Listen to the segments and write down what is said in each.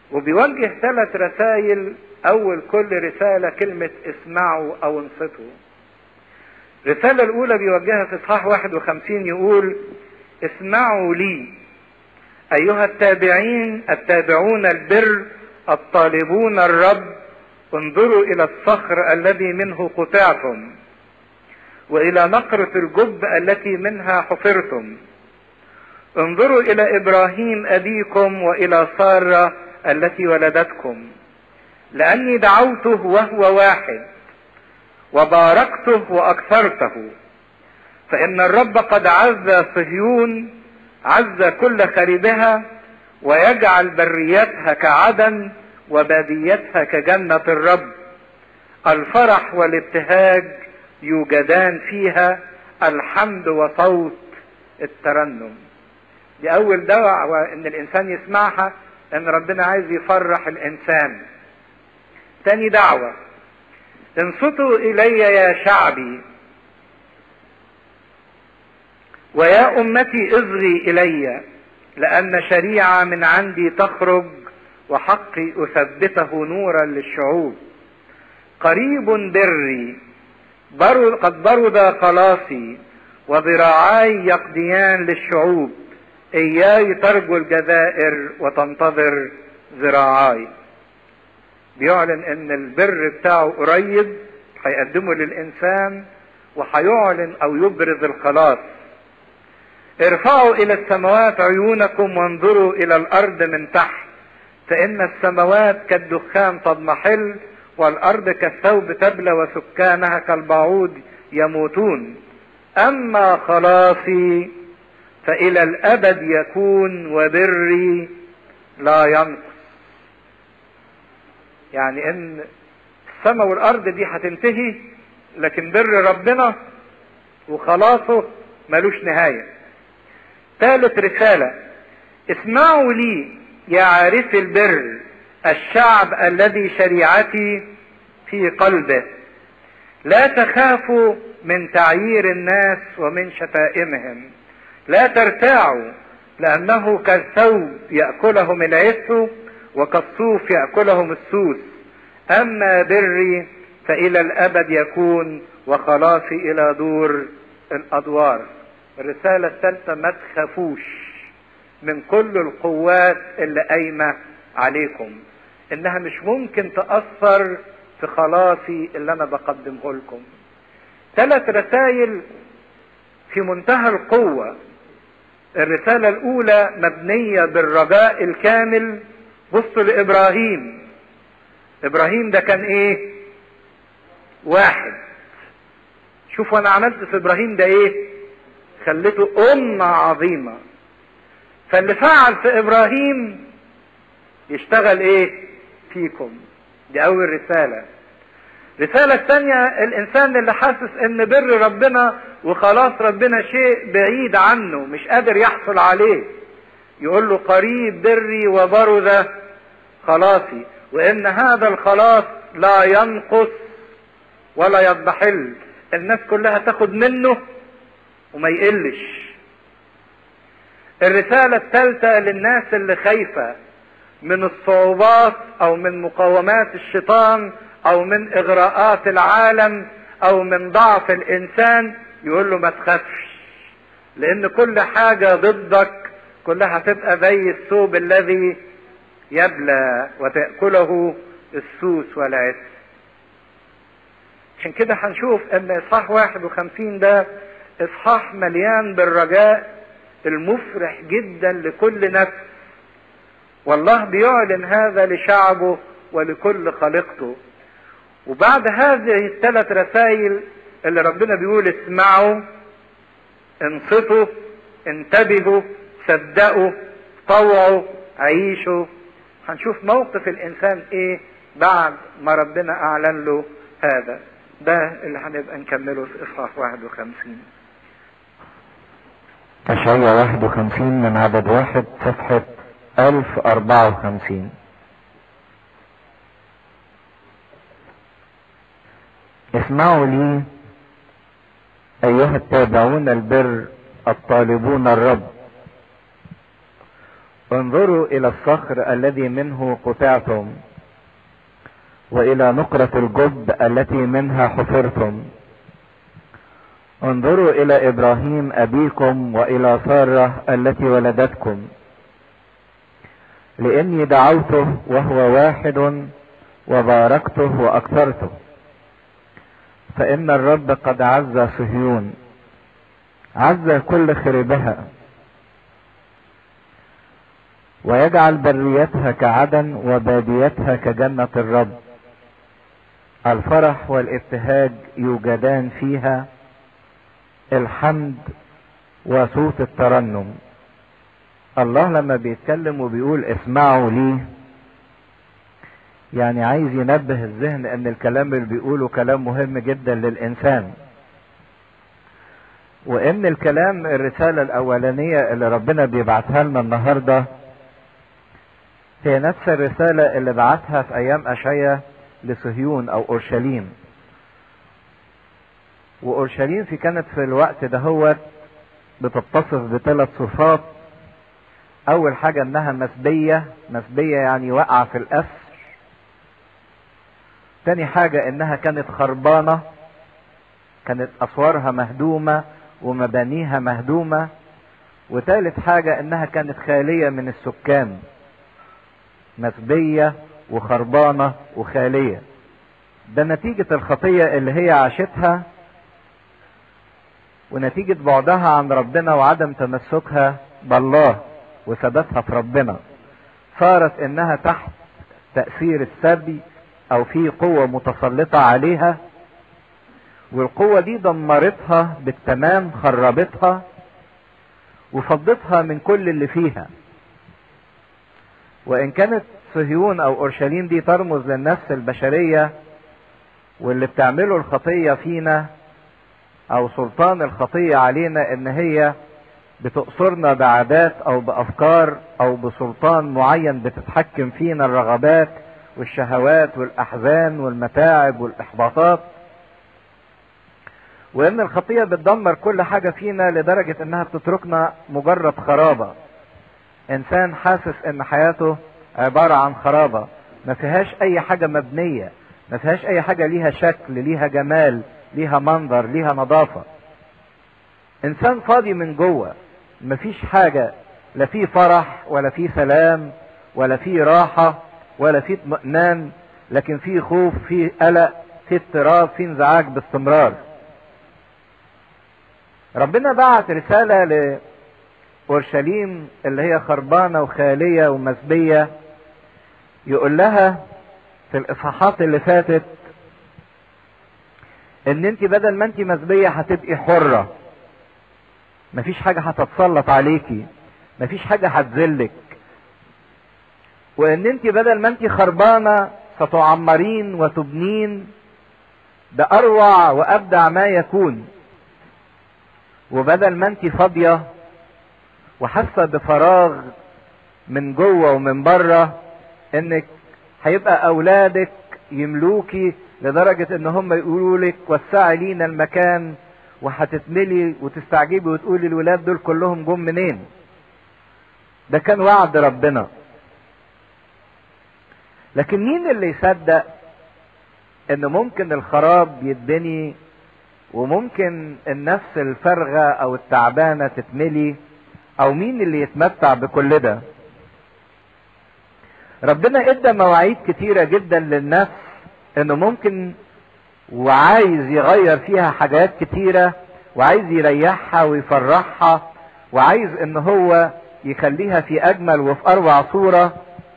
وبيوجه ثلاث رسائل اول كل رسالة كلمة اسمعوا او انصتوا الرسالة الاولى بيوجهها في اصحاح 51 يقول اسمعوا لي ايها التابعين التابعون البر الطالبون الرب انظروا الى الصخر الذي منه قطعتم والى نقرة الجب التي منها حفرتم انظروا الى ابراهيم ابيكم والى سارة التي ولدتكم لاني دعوته وهو واحد وباركته واكثرته فان الرب قد عز صهيون عز كل خريبها ويجعل بريتها كعدن وباديتها كجنة الرب الفرح والابتهاج يوجدان فيها الحمد وصوت الترنم دي اول دعوة ان الانسان يسمعها ان ربنا عايز يفرح الانسان تاني دعوة انصتوا الي يا شعبي ويا امتي اصغي الي لان شريعة من عندي تخرج وحقي اثبته نورا للشعوب قريب بري برد قد برد خلاصي وذراعاي يقضيان للشعوب اياي ترجو الجزائر وتنتظر ذراعاي بيعلن ان البر بتاعه قريب هيقدمه للانسان وهيعلن او يبرز الخلاص ارفعوا الى السماوات عيونكم وانظروا الى الارض من تحت فان السماوات كالدخان تضمحل والارض كالثوب تبلى وسكانها كالبعوض يموتون اما خلاصي فالى الابد يكون وبري لا ينقص يعني ان السماء والارض دي هتنتهي لكن بر ربنا وخلاصه ملوش نهايه ثالث رساله اسمعوا لي يا عارف البر الشعب الذي شريعتي في قلبه لا تخافوا من تعيير الناس ومن شتائمهم لا ترتاعوا لانه كالثوب ياكلهم العث وكالصوف ياكلهم السوس اما بري فالى الابد يكون وخلاصي الى دور الادوار الرساله الثالثه ما تخافوش من كل القوات اللي قايمه عليكم انها مش ممكن تاثر في خلاصي اللي انا بقدمه لكم ثلاث رسائل في منتهى القوه الرساله الاولى مبنيه بالرجاء الكامل بصوا لابراهيم ابراهيم ده كان ايه واحد شوفوا انا عملت في ابراهيم ده ايه خليته امه عظيمه فاللي فعل في ابراهيم يشتغل ايه فيكم دي اول رسالة الرسالة الثانية الانسان اللي حاسس ان بر ربنا وخلاص ربنا شيء بعيد عنه مش قادر يحصل عليه يقول له قريب بري وبرز خلاصي وان هذا الخلاص لا ينقص ولا يضحل الناس كلها تاخد منه وما يقلش الرسالة الثالثة للناس اللي خايفة من الصعوبات او من مقاومات الشيطان او من اغراءات العالم او من ضعف الانسان يقول له ما تخافش لان كل حاجة ضدك كلها هتبقى زي الثوب الذي يبلى وتأكله السوس والعس عشان كده هنشوف ان اصحاح 51 ده اصحاح مليان بالرجاء المفرح جدا لكل نفس والله بيعلن هذا لشعبه ولكل خليقته وبعد هذه الثلاث رسائل اللي ربنا بيقول اسمعوا انصتوا انتبهوا صدقوا طوعوا عيشوا هنشوف موقف الانسان ايه بعد ما ربنا اعلن له هذا ده اللي هنبقى نكمله في اصحاح 51 أشعية 51 من عدد واحد صفحة 1054 اسمعوا لي أيها التابعون البر الطالبون الرب انظروا الى الصخر الذي منه قطعتم والى نقرة الجب التي منها حفرتم انظروا الى ابراهيم ابيكم والى سارة التي ولدتكم لاني دعوته وهو واحد وباركته واكثرته فان الرب قد عز صهيون عز كل خربها ويجعل بريتها كعدن وباديتها كجنة الرب الفرح والابتهاج يوجدان فيها الحمد وصوت الترنم الله لما بيتكلم وبيقول اسمعوا لي يعني عايز ينبه الذهن ان الكلام اللي بيقوله كلام مهم جدا للانسان وان الكلام الرسالة الاولانية اللي ربنا بيبعتها لنا النهاردة هي نفس الرسالة اللي بعتها في ايام اشعيا لصهيون او اورشليم واورشليم في كانت في الوقت دهوت بتتصف بثلاث صفات اول حاجة انها مسبية مسبية يعني واقعة في الاسر تاني حاجة انها كانت خربانة كانت اسوارها مهدومة ومبانيها مهدومة وتالت حاجة انها كانت خالية من السكان مسبية وخربانة وخالية ده نتيجة الخطية اللي هي عاشتها ونتيجة بعدها عن ربنا وعدم تمسكها بالله وثباتها في ربنا صارت انها تحت تأثير السبي او في قوة متسلطة عليها والقوة دي دمرتها بالتمام خربتها وفضتها من كل اللي فيها وان كانت صهيون او اورشليم دي ترمز للنفس البشرية واللي بتعمله الخطية فينا او سلطان الخطية علينا ان هي بتقصرنا بعادات او بافكار او بسلطان معين بتتحكم فينا الرغبات والشهوات والاحزان والمتاعب والاحباطات وان الخطية بتدمر كل حاجة فينا لدرجة انها بتتركنا مجرد خرابة انسان حاسس ان حياته عبارة عن خرابة ما فيهاش اي حاجة مبنية ما فيهاش اي حاجة ليها شكل ليها جمال ليها منظر ليها نظافة انسان فاضي من جوه مفيش حاجة لا في فرح ولا في سلام ولا في راحة ولا في اطمئنان لكن في خوف في قلق في اضطراب في انزعاج باستمرار ربنا بعت رسالة لأورشليم اللي هي خربانة وخالية ومسبية يقول لها في الإصحاحات اللي فاتت ان انت بدل ما انت مسبية هتبقي حرة مفيش حاجة هتتسلط عليكي مفيش حاجة هتذلك وان انت بدل ما انت خربانة ستعمرين وتبنين ده اروع وابدع ما يكون وبدل ما انت فاضية وحاسة بفراغ من جوه ومن بره انك هيبقى اولادك يملوكي لدرجة ان هم يقولوا لك وسعي لينا المكان وهتتملي وتستعجبي وتقولي الولاد دول كلهم جم منين ده كان وعد ربنا لكن مين اللي يصدق ان ممكن الخراب يتبني وممكن النفس الفارغة او التعبانة تتملي او مين اللي يتمتع بكل ده ربنا ادى مواعيد كتيرة جدا للنفس انه ممكن وعايز يغير فيها حاجات كتيرة وعايز يريحها ويفرحها وعايز ان هو يخليها في اجمل وفي اروع صورة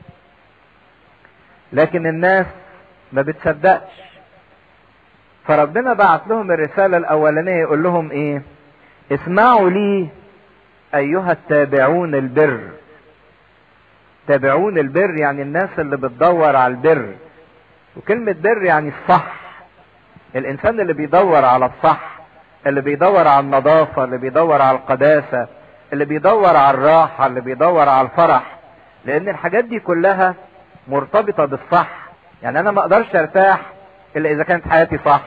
لكن الناس ما بتصدقش فربنا بعت لهم الرسالة الاولانية يقول لهم ايه اسمعوا لي ايها التابعون البر تابعون البر يعني الناس اللي بتدور على البر وكلمة بر يعني الصح الانسان اللي بيدور على الصح اللي بيدور على النظافة اللي بيدور على القداسة اللي بيدور على الراحة اللي بيدور على الفرح لان الحاجات دي كلها مرتبطة بالصح يعني انا ما اقدرش ارتاح الا اذا كانت حياتي صح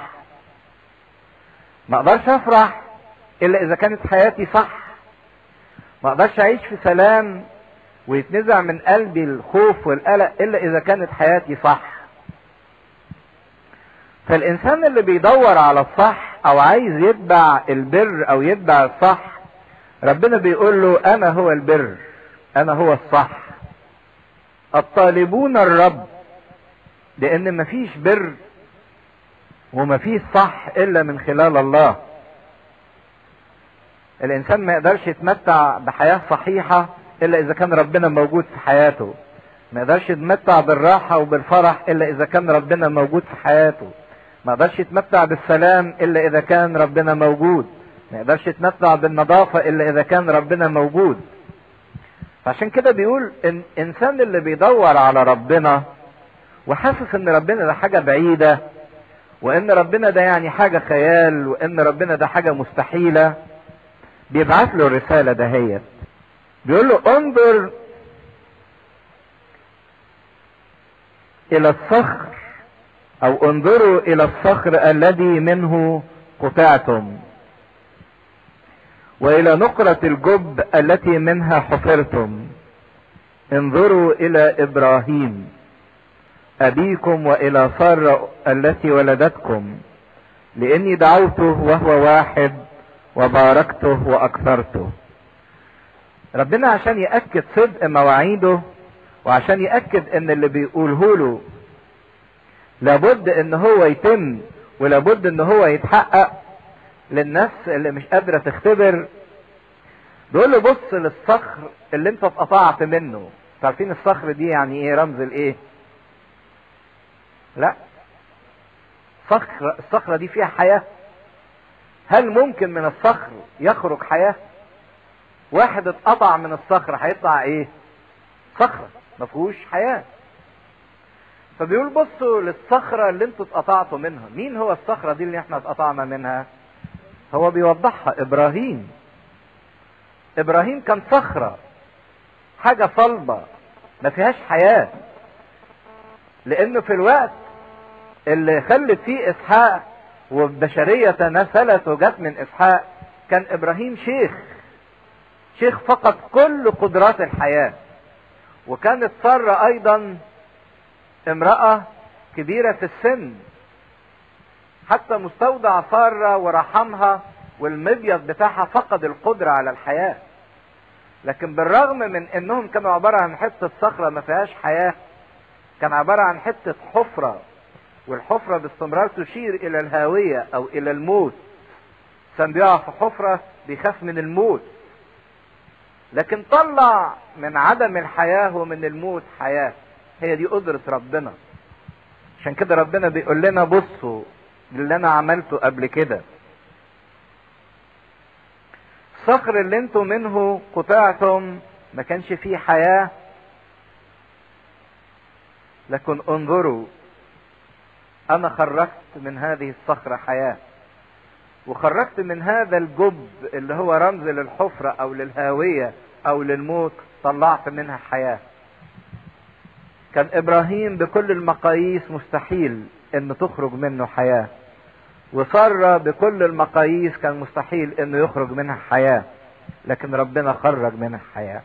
ما اقدرش افرح الا اذا كانت حياتي صح ما اقدرش اعيش في سلام ويتنزع من قلبي الخوف والقلق الا اذا كانت حياتي صح فالانسان اللي بيدور على الصح او عايز يتبع البر او يتبع الصح ربنا بيقول له انا هو البر انا هو الصح الطالبون الرب لان مفيش بر ومفيش صح الا من خلال الله الانسان ما يقدرش يتمتع بحياة صحيحة الا اذا كان ربنا موجود في حياته ما يقدرش يتمتع بالراحة وبالفرح الا اذا كان ربنا موجود في حياته ما يقدرش يتمتع بالسلام الا اذا كان ربنا موجود ما يقدرش يتمتع بالنظافة الا اذا كان ربنا موجود فعشان كده بيقول ان انسان اللي بيدور على ربنا وحاسس ان ربنا ده حاجة بعيدة وان ربنا ده يعني حاجة خيال وان ربنا ده حاجة مستحيلة بيبعت له الرسالة دهيت بيقول له انظر الى الصخر او انظروا الى الصخر الذي منه قطعتم والى نقرة الجب التي منها حفرتم انظروا الى ابراهيم ابيكم والى سارة التي ولدتكم لاني دعوته وهو واحد وباركته واكثرته ربنا عشان يأكد صدق مواعيده وعشان يأكد ان اللي بيقوله له لابد ان هو يتم ولابد ان هو يتحقق للنفس اللي مش قادرة تختبر بيقول له بص للصخر اللي انت اتقطعت منه عارفين الصخر دي يعني ايه رمز الايه لا صخر الصخرة دي فيها حياة هل ممكن من الصخر يخرج حياة واحد اتقطع من الصخر هيطلع ايه صخرة ما فيهوش حياة فبيقول بصوا للصخرة اللي انتوا اتقطعتوا منها مين هو الصخرة دي اللي احنا اتقطعنا منها هو بيوضحها ابراهيم ابراهيم كان صخرة حاجة صلبة ما فيهاش حياة لانه في الوقت اللي خلت فيه اسحاق والبشرية تناسلت وجت من اسحاق كان ابراهيم شيخ شيخ فقد كل قدرات الحياة وكانت سارة ايضا امرأة كبيرة في السن حتى مستودع سارة ورحمها والمبيض بتاعها فقد القدرة على الحياة لكن بالرغم من انهم كانوا عبارة عن حتة صخرة ما فيهاش حياة كان عبارة عن حتة حفرة والحفرة باستمرار تشير الى الهاوية او الى الموت كان بيقع في حفرة بيخاف من الموت لكن طلع من عدم الحياة ومن الموت حياة هي دي قدرة ربنا عشان كده ربنا بيقول لنا بصوا اللي انا عملته قبل كده الصخر اللي انتوا منه قطعتم ما كانش فيه حياة لكن انظروا انا خرجت من هذه الصخرة حياة وخرجت من هذا الجب اللي هو رمز للحفرة او للهاوية او للموت طلعت منها حياة كان ابراهيم بكل المقاييس مستحيل ان تخرج منه حياة وسارة بكل المقاييس كان مستحيل انه يخرج منها حياة لكن ربنا خرج منها حياة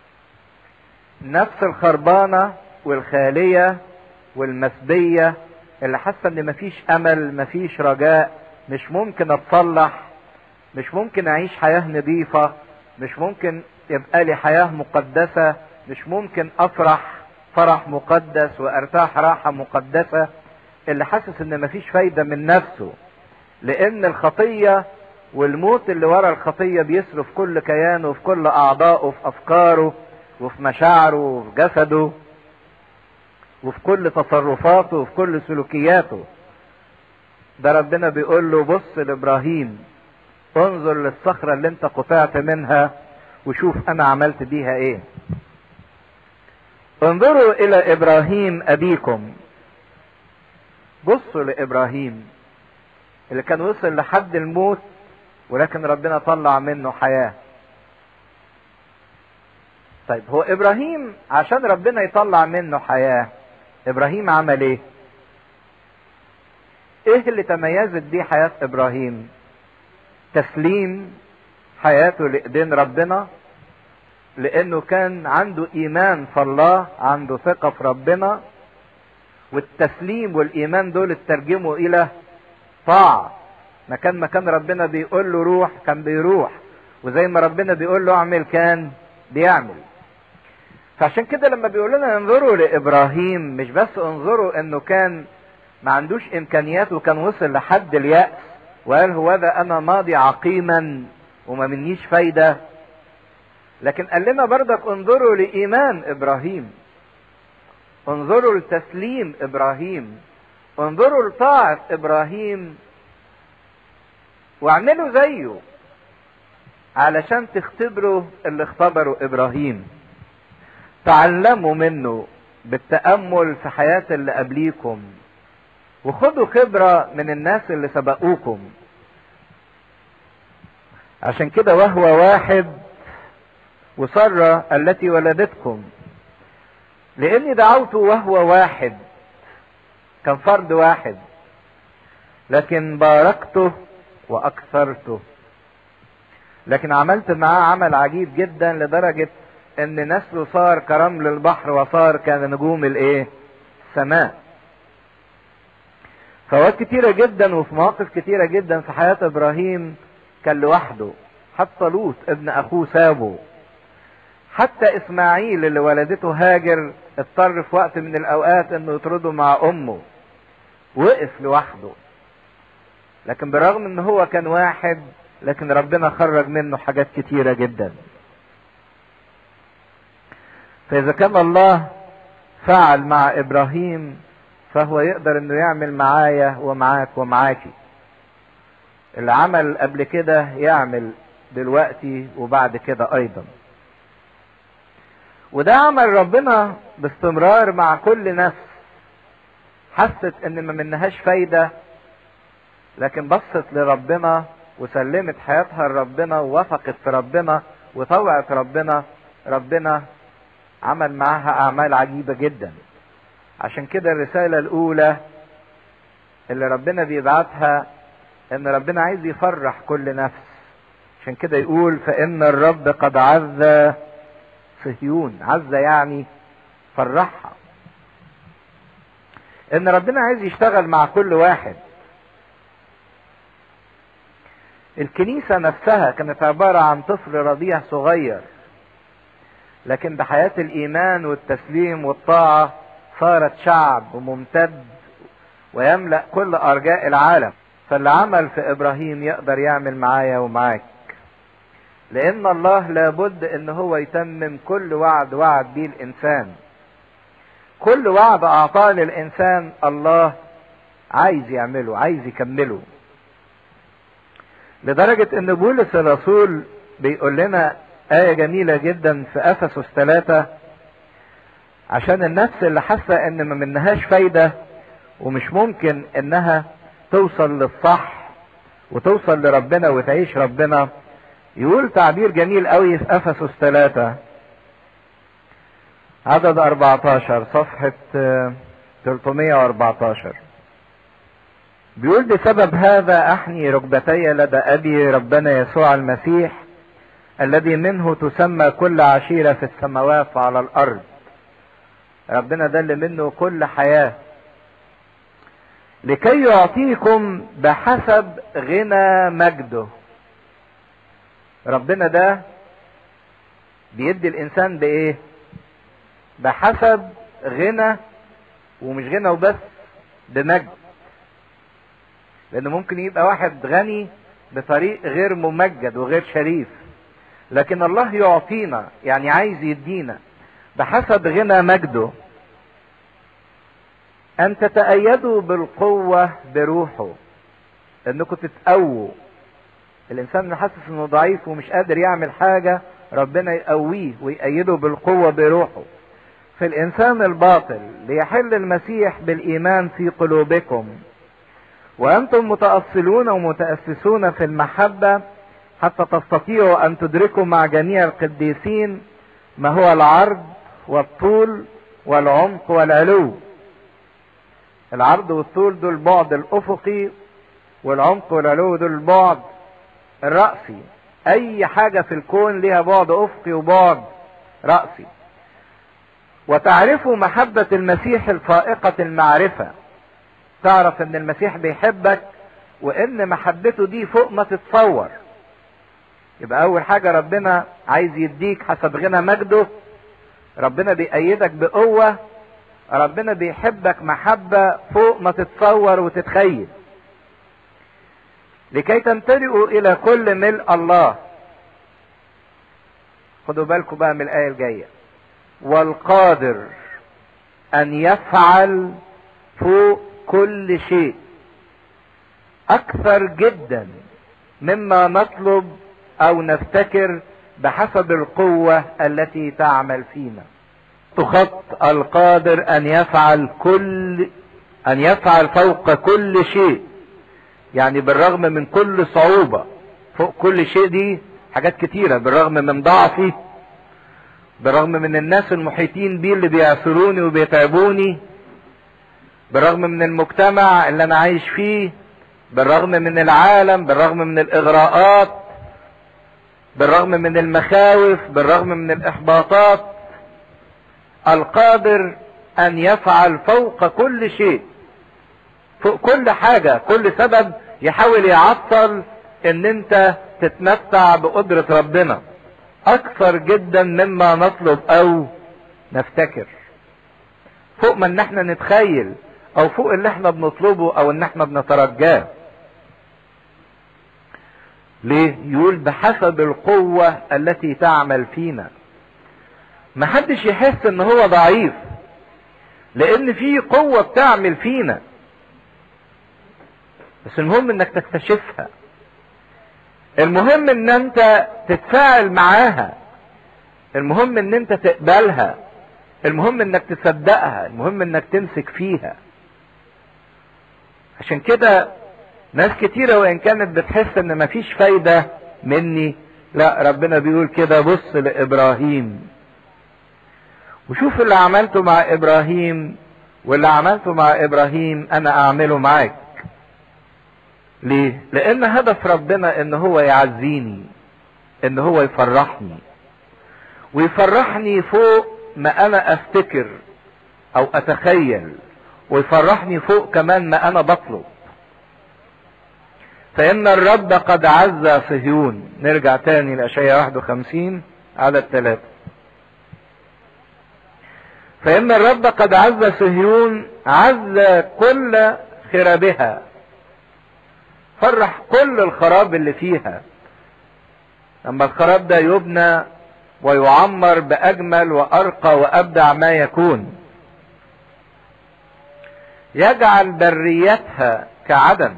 النفس الخربانة والخالية والمسبية اللي حاسة ان مفيش امل مفيش رجاء مش ممكن اتصلح مش ممكن اعيش حياة نظيفة مش ممكن يبقى لي حياة مقدسة مش ممكن افرح فرح مقدس وارتاح راحة مقدسة اللي حاسس ان مفيش فايدة من نفسه لان الخطية والموت اللي ورا الخطية بيصرف كل كيانه وفي كل اعضائه في افكاره وفي مشاعره وفي جسده وفي كل تصرفاته وفي كل سلوكياته ده ربنا بيقول له بص لابراهيم انظر للصخرة اللي انت قطعت منها وشوف انا عملت بيها ايه انظروا الى ابراهيم ابيكم بصوا لابراهيم اللي كان وصل لحد الموت ولكن ربنا طلع منه حياة طيب هو ابراهيم عشان ربنا يطلع منه حياة ابراهيم عمل ايه ايه اللي تميزت بيه حياة ابراهيم تسليم حياته لايدين ربنا لانه كان عنده ايمان في الله عنده ثقة في ربنا والتسليم والايمان دول اترجموا الى طاعة مكان ما كان ربنا بيقول له روح كان بيروح وزي ما ربنا بيقول له اعمل كان بيعمل فعشان كده لما بيقول لنا انظروا لابراهيم مش بس انظروا انه كان ما عندوش امكانيات وكان وصل لحد اليأس وقال هو ذا انا ماضي عقيما وما منيش فايدة لكن قال لنا بردك انظروا لايمان ابراهيم انظروا لتسليم ابراهيم انظروا لطاعة ابراهيم واعملوا زيه علشان تختبروا اللي اختبروا ابراهيم تعلموا منه بالتأمل في حياة اللي قبليكم وخدوا خبرة من الناس اللي سبقوكم عشان كده وهو واحد وسرة التي ولدتكم لاني دعوته وهو واحد كان فرد واحد لكن باركته واكثرته لكن عملت معاه عمل عجيب جدا لدرجة ان نسله صار كرمل البحر وصار كنجوم الايه السماء فوات كتيرة جدا وفي مواقف كتيرة جدا في حياة ابراهيم كان لوحده حتى لوط ابن اخوه سابه حتى اسماعيل اللي ولدته هاجر اضطر في وقت من الاوقات انه يطرده مع امه وقف لوحده لكن بالرغم ان هو كان واحد لكن ربنا خرج منه حاجات كتيرة جدا فاذا كان الله فعل مع ابراهيم فهو يقدر انه يعمل معايا ومعاك ومعاكي اللي عمل قبل كده يعمل دلوقتي وبعد كده ايضا وده عمل ربنا باستمرار مع كل نفس حست ان ما منهاش فايدة لكن بصت لربنا وسلمت حياتها لربنا ووثقت في ربنا وطوعت ربنا ربنا عمل معاها اعمال عجيبة جدا عشان كده الرسالة الاولى اللي ربنا بيبعتها ان ربنا عايز يفرح كل نفس عشان كده يقول فان الرب قد عز صهيون عز يعني فرحها ان ربنا عايز يشتغل مع كل واحد الكنيسة نفسها كانت عبارة عن طفل رضيع صغير لكن بحياة الإيمان والتسليم والطاعة صارت شعب ممتد ويملأ كل أرجاء العالم فاللي عمل في إبراهيم يقدر يعمل معايا ومعاك لأن الله لابد إن هو يتمم كل وعد وعد بيه الإنسان كل وعد أعطاه للإنسان الله عايز يعمله عايز يكمله لدرجة ان بولس الرسول بيقول لنا آية جميلة جدا في أفسس ثلاثة عشان النفس اللي حاسة ان ما منهاش فايدة ومش ممكن انها توصل للصح وتوصل لربنا وتعيش ربنا يقول تعبير جميل قوي في أفسس ثلاثة عدد 14 صفحة 314 بيقول بسبب هذا احني ركبتي لدى ابي ربنا يسوع المسيح الذي منه تسمى كل عشيرة في السماوات وعلى الارض ربنا ده اللي منه كل حياة لكي يعطيكم بحسب غنى مجده ربنا ده بيدي الانسان بايه بحسب غنى ومش غنى وبس بمجد لان ممكن يبقى واحد غني بطريق غير ممجد وغير شريف لكن الله يعطينا يعني عايز يدينا بحسب غنى مجده ان تتأيدوا بالقوة بروحه انكم تتقووا الانسان اللي حاسس انه ضعيف ومش قادر يعمل حاجة ربنا يقويه ويأيده بالقوة بروحه في الانسان الباطل ليحل المسيح بالايمان في قلوبكم وانتم متأصلون ومتأسسون في المحبة حتى تستطيعوا ان تدركوا مع جميع القديسين ما هو العرض والطول والعمق والعلو العرض والطول دول البعد الافقي والعمق والعلو دول البعد الرأسي اي حاجة في الكون ليها بعد افقي وبعد رأسي وتعرفوا محبة المسيح الفائقة المعرفة تعرف ان المسيح بيحبك وان محبته دي فوق ما تتصور يبقى اول حاجة ربنا عايز يديك حسب غنى مجده ربنا بيأيدك بقوة ربنا بيحبك محبة فوق ما تتصور وتتخيل لكي تمتلئوا الى كل ملء الله خدوا بالكم بقى من الآية الجاية والقادر أن يفعل فوق كل شيء أكثر جدا مما نطلب أو نفتكر بحسب القوة التي تعمل فينا خط القادر أن يفعل كل أن يفعل فوق كل شيء يعني بالرغم من كل صعوبة فوق كل شيء دي حاجات كتيرة بالرغم من ضعفي بالرغم من الناس المحيطين بي اللي بيعثروني وبيتعبوني بالرغم من المجتمع اللي انا عايش فيه بالرغم من العالم بالرغم من الاغراءات بالرغم من المخاوف بالرغم من الاحباطات القادر ان يفعل فوق كل شيء فوق كل حاجة كل سبب يحاول يعطل ان انت تتمتع بقدرة ربنا اكثر جدا مما نطلب او نفتكر فوق ما ان احنا نتخيل او فوق اللي احنا بنطلبه او ان احنا بنترجاه ليه يقول بحسب القوة التي تعمل فينا محدش يحس ان هو ضعيف لان في قوة بتعمل فينا بس المهم انك تكتشفها المهم ان انت تتفاعل معاها المهم ان انت تقبلها المهم انك تصدقها المهم انك تمسك فيها عشان كده ناس كتيرة وان كانت بتحس ان مفيش فايدة مني لا ربنا بيقول كده بص لابراهيم وشوف اللي عملته مع ابراهيم واللي عملته مع ابراهيم انا اعمله معاك ليه لان هدف ربنا ان هو يعزيني ان هو يفرحني ويفرحني فوق ما انا افتكر او اتخيل ويفرحني فوق كمان ما انا بطلب فان الرب قد عز صهيون نرجع تاني لاشياء 51 عدد ثلاثة فان الرب قد عز صهيون عز كل خرابها فرح كل الخراب اللي فيها لما الخراب ده يبنى ويعمر باجمل وارقى وابدع ما يكون يجعل بريتها كعدن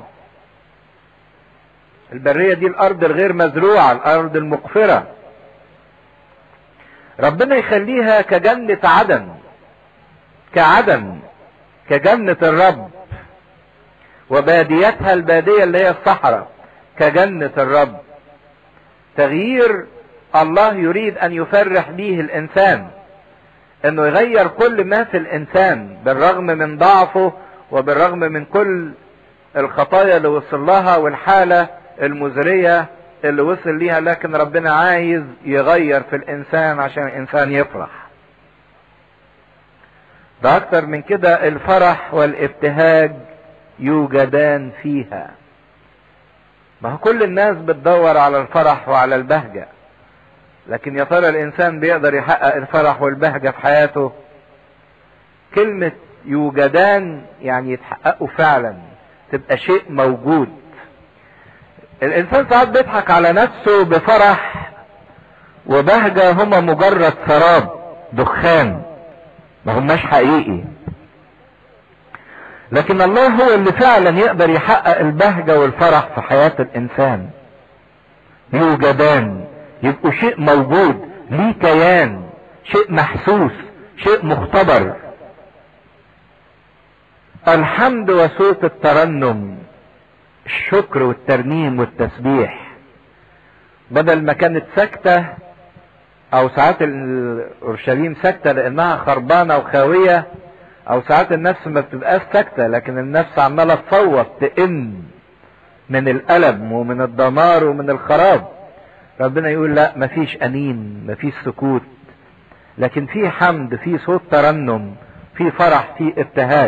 البرية دي الارض الغير مزروعة الارض المقفرة ربنا يخليها كجنة عدن كعدن كجنة الرب وباديتها البادية اللي هي الصحراء كجنة الرب تغيير الله يريد ان يفرح به الانسان انه يغير كل ما في الانسان بالرغم من ضعفه وبالرغم من كل الخطايا اللي وصل لها والحالة المزرية اللي وصل ليها لكن ربنا عايز يغير في الانسان عشان الانسان يفرح ده اكتر من كده الفرح والابتهاج يوجدان فيها ما هو كل الناس بتدور على الفرح وعلى البهجة لكن يا ترى الانسان بيقدر يحقق الفرح والبهجة في حياته كلمة يوجدان يعني يتحققوا فعلا تبقى شيء موجود الانسان ساعات بيضحك على نفسه بفرح وبهجة هما مجرد سراب دخان ما هماش حقيقي لكن الله هو اللي فعلا يقدر يحقق البهجة والفرح في حياة الانسان يوجدان يبقوا شيء موجود ليه كيان شيء محسوس شيء مختبر الحمد وصوت الترنم الشكر والترنيم والتسبيح بدل ما كانت ساكتة او ساعات اورشليم ساكتة لانها خربانة وخاوية او ساعات النفس ما بتبقاش ساكتة لكن النفس عمالة تصوت تئن من الالم ومن الدمار ومن الخراب ربنا يقول لا مفيش انين مفيش سكوت لكن في حمد في صوت ترنم في فرح في ابتهاج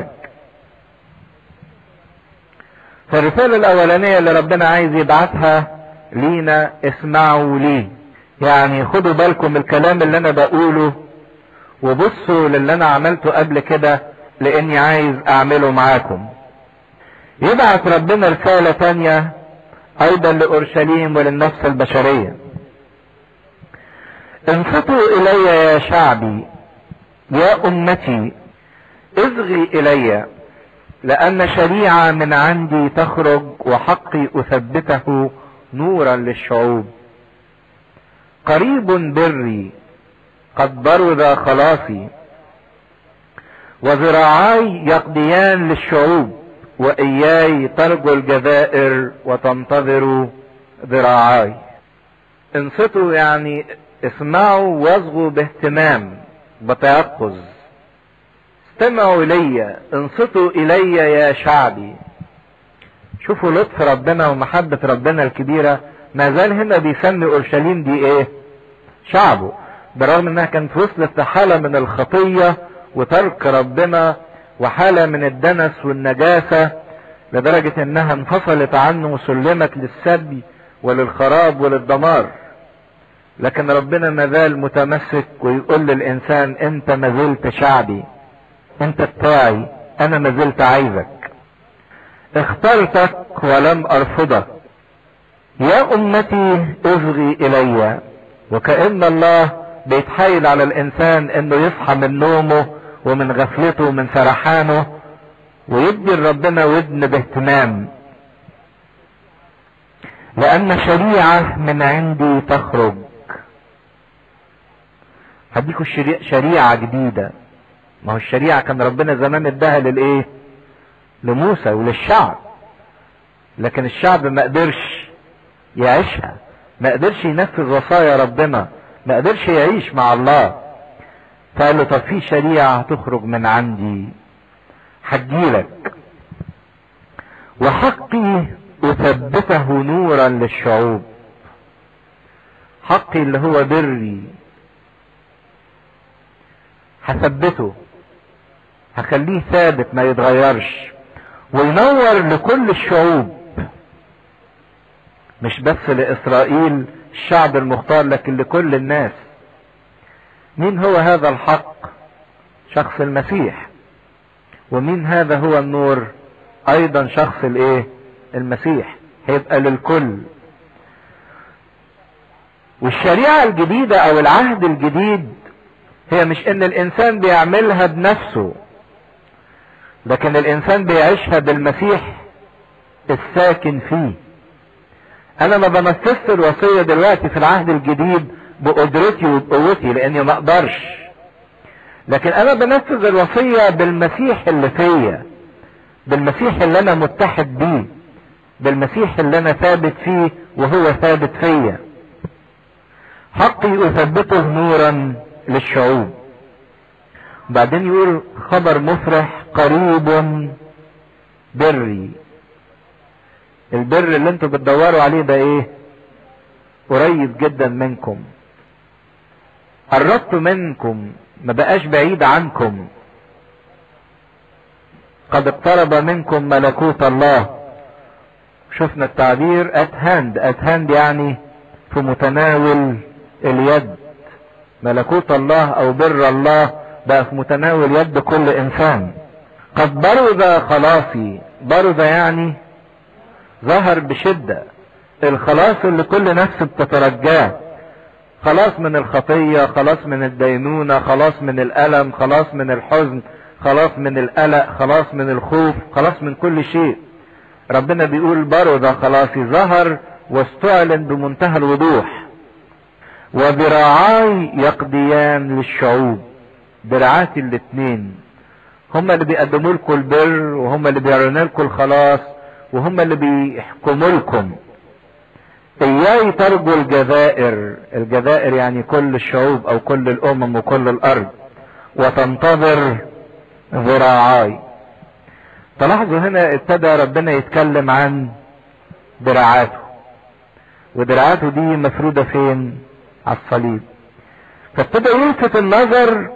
فالرسالة الأولانية اللي ربنا عايز يبعتها لينا اسمعوا لي يعني خدوا بالكم الكلام اللي أنا بقوله وبصوا للي أنا عملته قبل كده لأني عايز أعمله معاكم يبعت ربنا رسالة تانية أيضا لأورشليم وللنفس البشرية انصتوا إلي يا شعبي يا أمتي اصغي إلي لأن شريعة من عندي تخرج وحقي أثبته نورا للشعوب قريب بري قد برز خلاصي وذراعاي يقضيان للشعوب وإياي ترجو الجزائر وتنتظر ذراعاي انصتوا يعني اسمعوا واصغوا باهتمام بتيقظ استمعوا الي انصتوا الي يا شعبي شوفوا لطف ربنا ومحبة ربنا الكبيرة ما زال هنا بيسمي اورشليم دي ايه شعبه برغم انها كانت وصلت لحالة من الخطية وترك ربنا وحالة من الدنس والنجاسة لدرجة انها انفصلت عنه وسلمت للسبي وللخراب وللدمار لكن ربنا ما زال متمسك ويقول للانسان انت ما زلت شعبي انت بتاعي انا ما زلت عايزك اخترتك ولم ارفضك يا امتي اصغي الي وكأن الله بيتحايل على الانسان انه يصحى من نومه ومن غفلته ومن سرحانه ويدي لربنا ودن باهتمام لان شريعة من عندي تخرج هديكوا شريعة جديدة ما هو الشريعة كان ربنا زمان اداها للايه لموسى وللشعب لكن الشعب ما قدرش يعيشها ما قدرش ينفذ وصايا ربنا ما قدرش يعيش مع الله فقال له طب في شريعة هتخرج من عندي هديلك وحقي اثبته نورا للشعوب حقي اللي هو بري هثبته هخليه ثابت ما يتغيرش وينور لكل الشعوب مش بس لاسرائيل الشعب المختار لكن لكل الناس مين هو هذا الحق شخص المسيح ومين هذا هو النور ايضا شخص الايه المسيح هيبقى للكل والشريعة الجديدة او العهد الجديد هي مش ان الانسان بيعملها بنفسه لكن الانسان بيعيشها بالمسيح الساكن فيه انا ما بنفذش الوصية دلوقتي في العهد الجديد بقدرتي وبقوتي لاني ما اقدرش لكن انا بنفذ الوصية بالمسيح اللي فيا بالمسيح اللي انا متحد بيه بالمسيح اللي انا ثابت فيه وهو ثابت فيا حقي اثبته نورا للشعوب بعدين يقول خبر مفرح قريب بري البر اللي انتوا بتدوروا عليه ده ايه قريب جدا منكم قربت منكم ما بقاش بعيد عنكم قد اقترب منكم ملكوت الله شفنا التعبير at hand at hand يعني في متناول اليد ملكوت الله او بر الله بقى في متناول يد كل انسان قد برز خلاصي برز يعني ظهر بشدة الخلاص اللي كل نفس بتترجاه خلاص من الخطية خلاص من الدينونة خلاص من الألم خلاص من الحزن خلاص من القلق خلاص من الخوف خلاص من كل شيء ربنا بيقول برز خلاصي ظهر واستعلن بمنتهى الوضوح وذراعاي يقضيان للشعوب دراعاتي الاتنين هما اللي بيقدموا لكم البر وهما اللي بيعلنوا لكم الخلاص وهم اللي بيحكموا لكم اياي ترجو الجزائر الجزائر يعني كل الشعوب او كل الامم وكل الارض وتنتظر ذراعاي تلاحظوا هنا ابتدى ربنا يتكلم عن دراعاته ودراعاته دي مفرودة فين على الصليب فابتدى يلفت النظر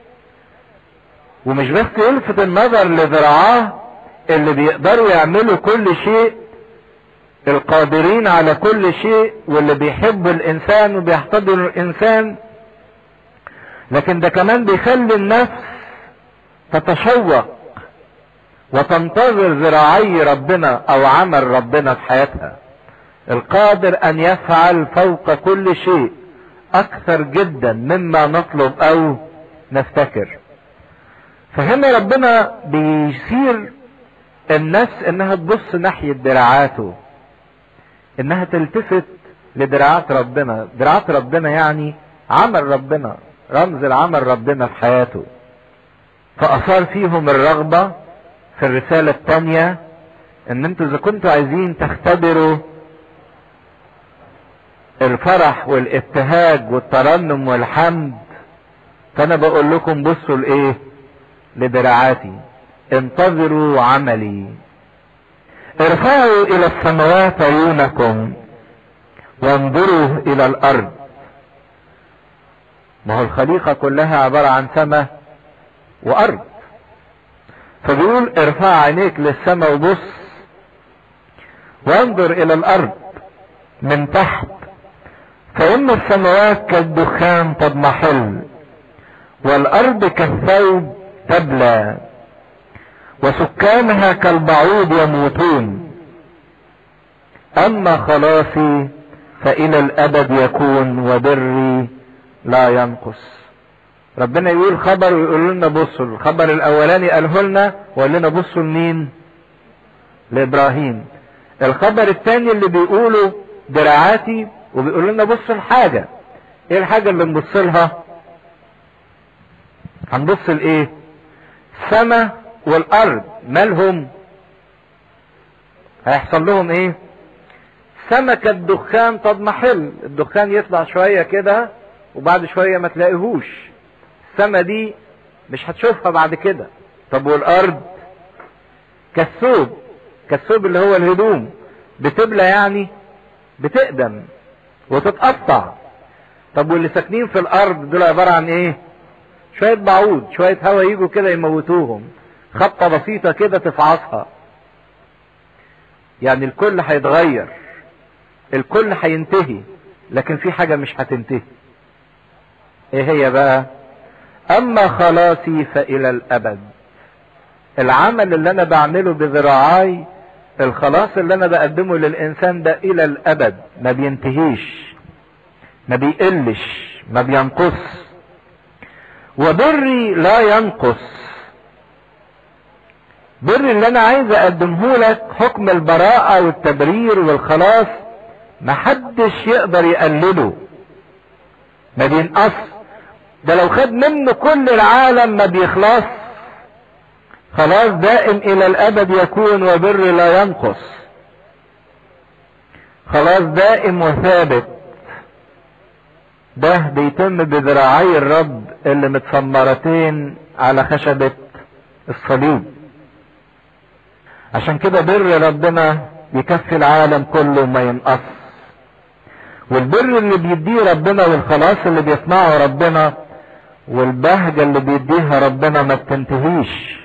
ومش بس يلفت النظر لذراعاه اللي بيقدروا يعملوا كل شيء القادرين على كل شيء واللي بيحبوا الانسان وبيحتضنوا الانسان لكن ده كمان بيخلي النفس تتشوق وتنتظر ذراعي ربنا او عمل ربنا في حياتها القادر ان يفعل فوق كل شيء اكثر جدا مما نطلب او نفتكر فهنا ربنا بيصير النفس انها تبص ناحية دراعاته انها تلتفت لدراعات ربنا دراعات ربنا يعني عمل ربنا رمز العمل ربنا في حياته فاثار فيهم الرغبة في الرسالة الثانية ان انتوا اذا كنتوا عايزين تختبروا الفرح والابتهاج والترنم والحمد فانا بقول لكم بصوا لايه لدراعاتي انتظروا عملي ارفعوا الى السماوات عيونكم وانظروا الى الارض ما هو الخليقة كلها عبارة عن سماء وارض فبيقول ارفع عينيك للسماء وبص وانظر الى الارض من تحت فان السماوات كالدخان تضمحل والارض كالثوب تبلى وسكانها كالبعوض يموتون اما خلاصي فالى الابد يكون وبري لا ينقص ربنا يقول خبر ويقول لنا بصوا الخبر الاولاني قاله لنا وقال لنا بصوا لمين لابراهيم الخبر الثاني اللي بيقوله دراعاتي وبيقول لنا بصوا الحاجه ايه الحاجه اللي نبص لها هنبص لايه السماء والارض مالهم هيحصل لهم ايه سمكة الدخان تضمحل الدخان يطلع شوية كده وبعد شوية ما تلاقيهوش السما دي مش هتشوفها بعد كده طب والارض كالثوب كالثوب اللي هو الهدوم بتبلى يعني بتقدم وتتقطع طب واللي ساكنين في الارض دول عبارة عن ايه شوية بعوض شوية هوا يجوا كده يموتوهم خبطة بسيطة كده تفعصها يعني الكل هيتغير الكل هينتهي لكن في حاجة مش هتنتهي ايه هي بقى اما خلاصي فالى الابد العمل اللي انا بعمله بذراعاي الخلاص اللي انا بقدمه للانسان ده الى الابد ما بينتهيش ما بيقلش ما بينقص وبري لا ينقص بر اللي انا عايز اقدمه لك حكم البراءة والتبرير والخلاص محدش يقدر يقلله ما بينقص ده لو خد منه كل العالم ما بيخلص خلاص دائم الى الابد يكون وبر لا ينقص خلاص دائم وثابت ده بيتم بذراعي الرب اللي متسمرتين على خشبة الصليب عشان كده بر ربنا يكفي العالم كله ما ينقص والبر اللي بيديه ربنا والخلاص اللي بيصنعه ربنا والبهجة اللي بيديها ربنا ما بتنتهيش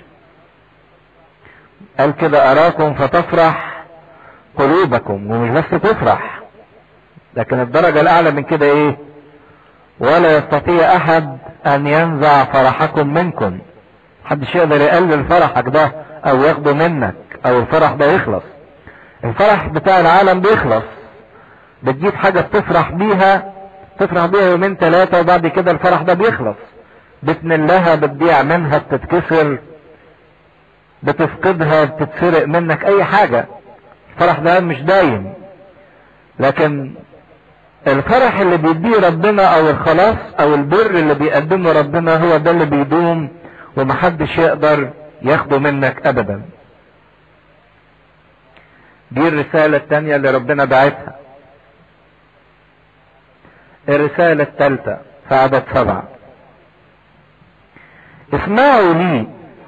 قال كده اراكم فتفرح قلوبكم ومش بس تفرح لكن الدرجة الاعلى من كده ايه ولا يستطيع احد ان ينزع فرحكم منكم محدش يقدر يقلل فرحك ده او ياخده منك او الفرح ده يخلص الفرح بتاع العالم بيخلص بتجيب حاجة بتفرح بيها تفرح بيها يومين ثلاثة وبعد كده الفرح ده بيخلص بتملها بتضيع منها بتتكسر بتفقدها بتتسرق منك اي حاجة الفرح ده مش دايم لكن الفرح اللي بيديه ربنا او الخلاص او البر اللي بيقدمه ربنا هو ده اللي بيدوم ومحدش يقدر ياخده منك ابدا دي الرسالة التانية اللي ربنا بعتها الرسالة الثالثة في عدد سبعة اسمعوا لي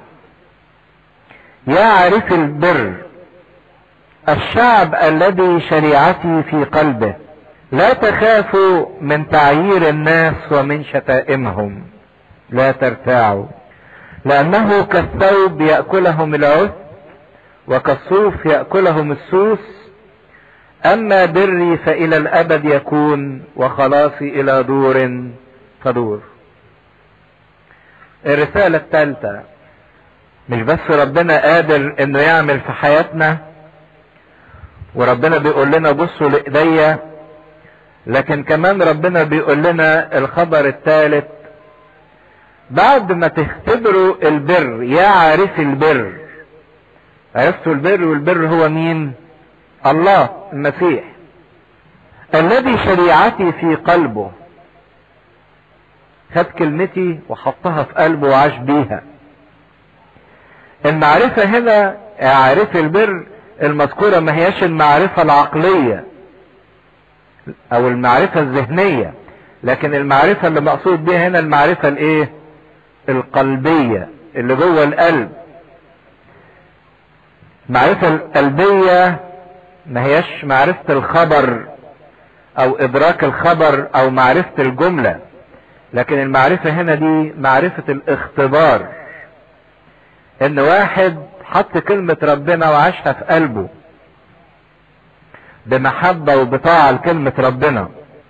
يا عارف البر الشعب الذي شريعتي في قلبه لا تخافوا من تعيير الناس ومن شتائمهم لا ترتاعوا لأنه كالثوب يأكلهم العث وكالصوف يأكلهم السوس أما بري فإلى الأبد يكون وخلاصي إلى دور فدور الرسالة الثالثة مش بس ربنا قادر انه يعمل في حياتنا وربنا بيقول لنا بصوا لإيديا لكن كمان ربنا بيقول لنا الخبر الثالث بعد ما تختبروا البر يا عارف البر عرفتوا البر والبر هو مين الله المسيح الذي شريعتي في قلبه خد كلمتي وحطها في قلبه وعاش بيها المعرفة هنا عارف البر المذكورة ما هياش المعرفة العقلية او المعرفة الذهنية لكن المعرفة اللي مقصود بيها هنا المعرفة الايه القلبية اللي جوه القلب المعرفة القلبية ما هياش معرفة الخبر او ادراك الخبر او معرفة الجملة لكن المعرفة هنا دي معرفة الاختبار ان واحد حط كلمة ربنا وعاشها في قلبه بمحبة وبطاعة لكلمة ربنا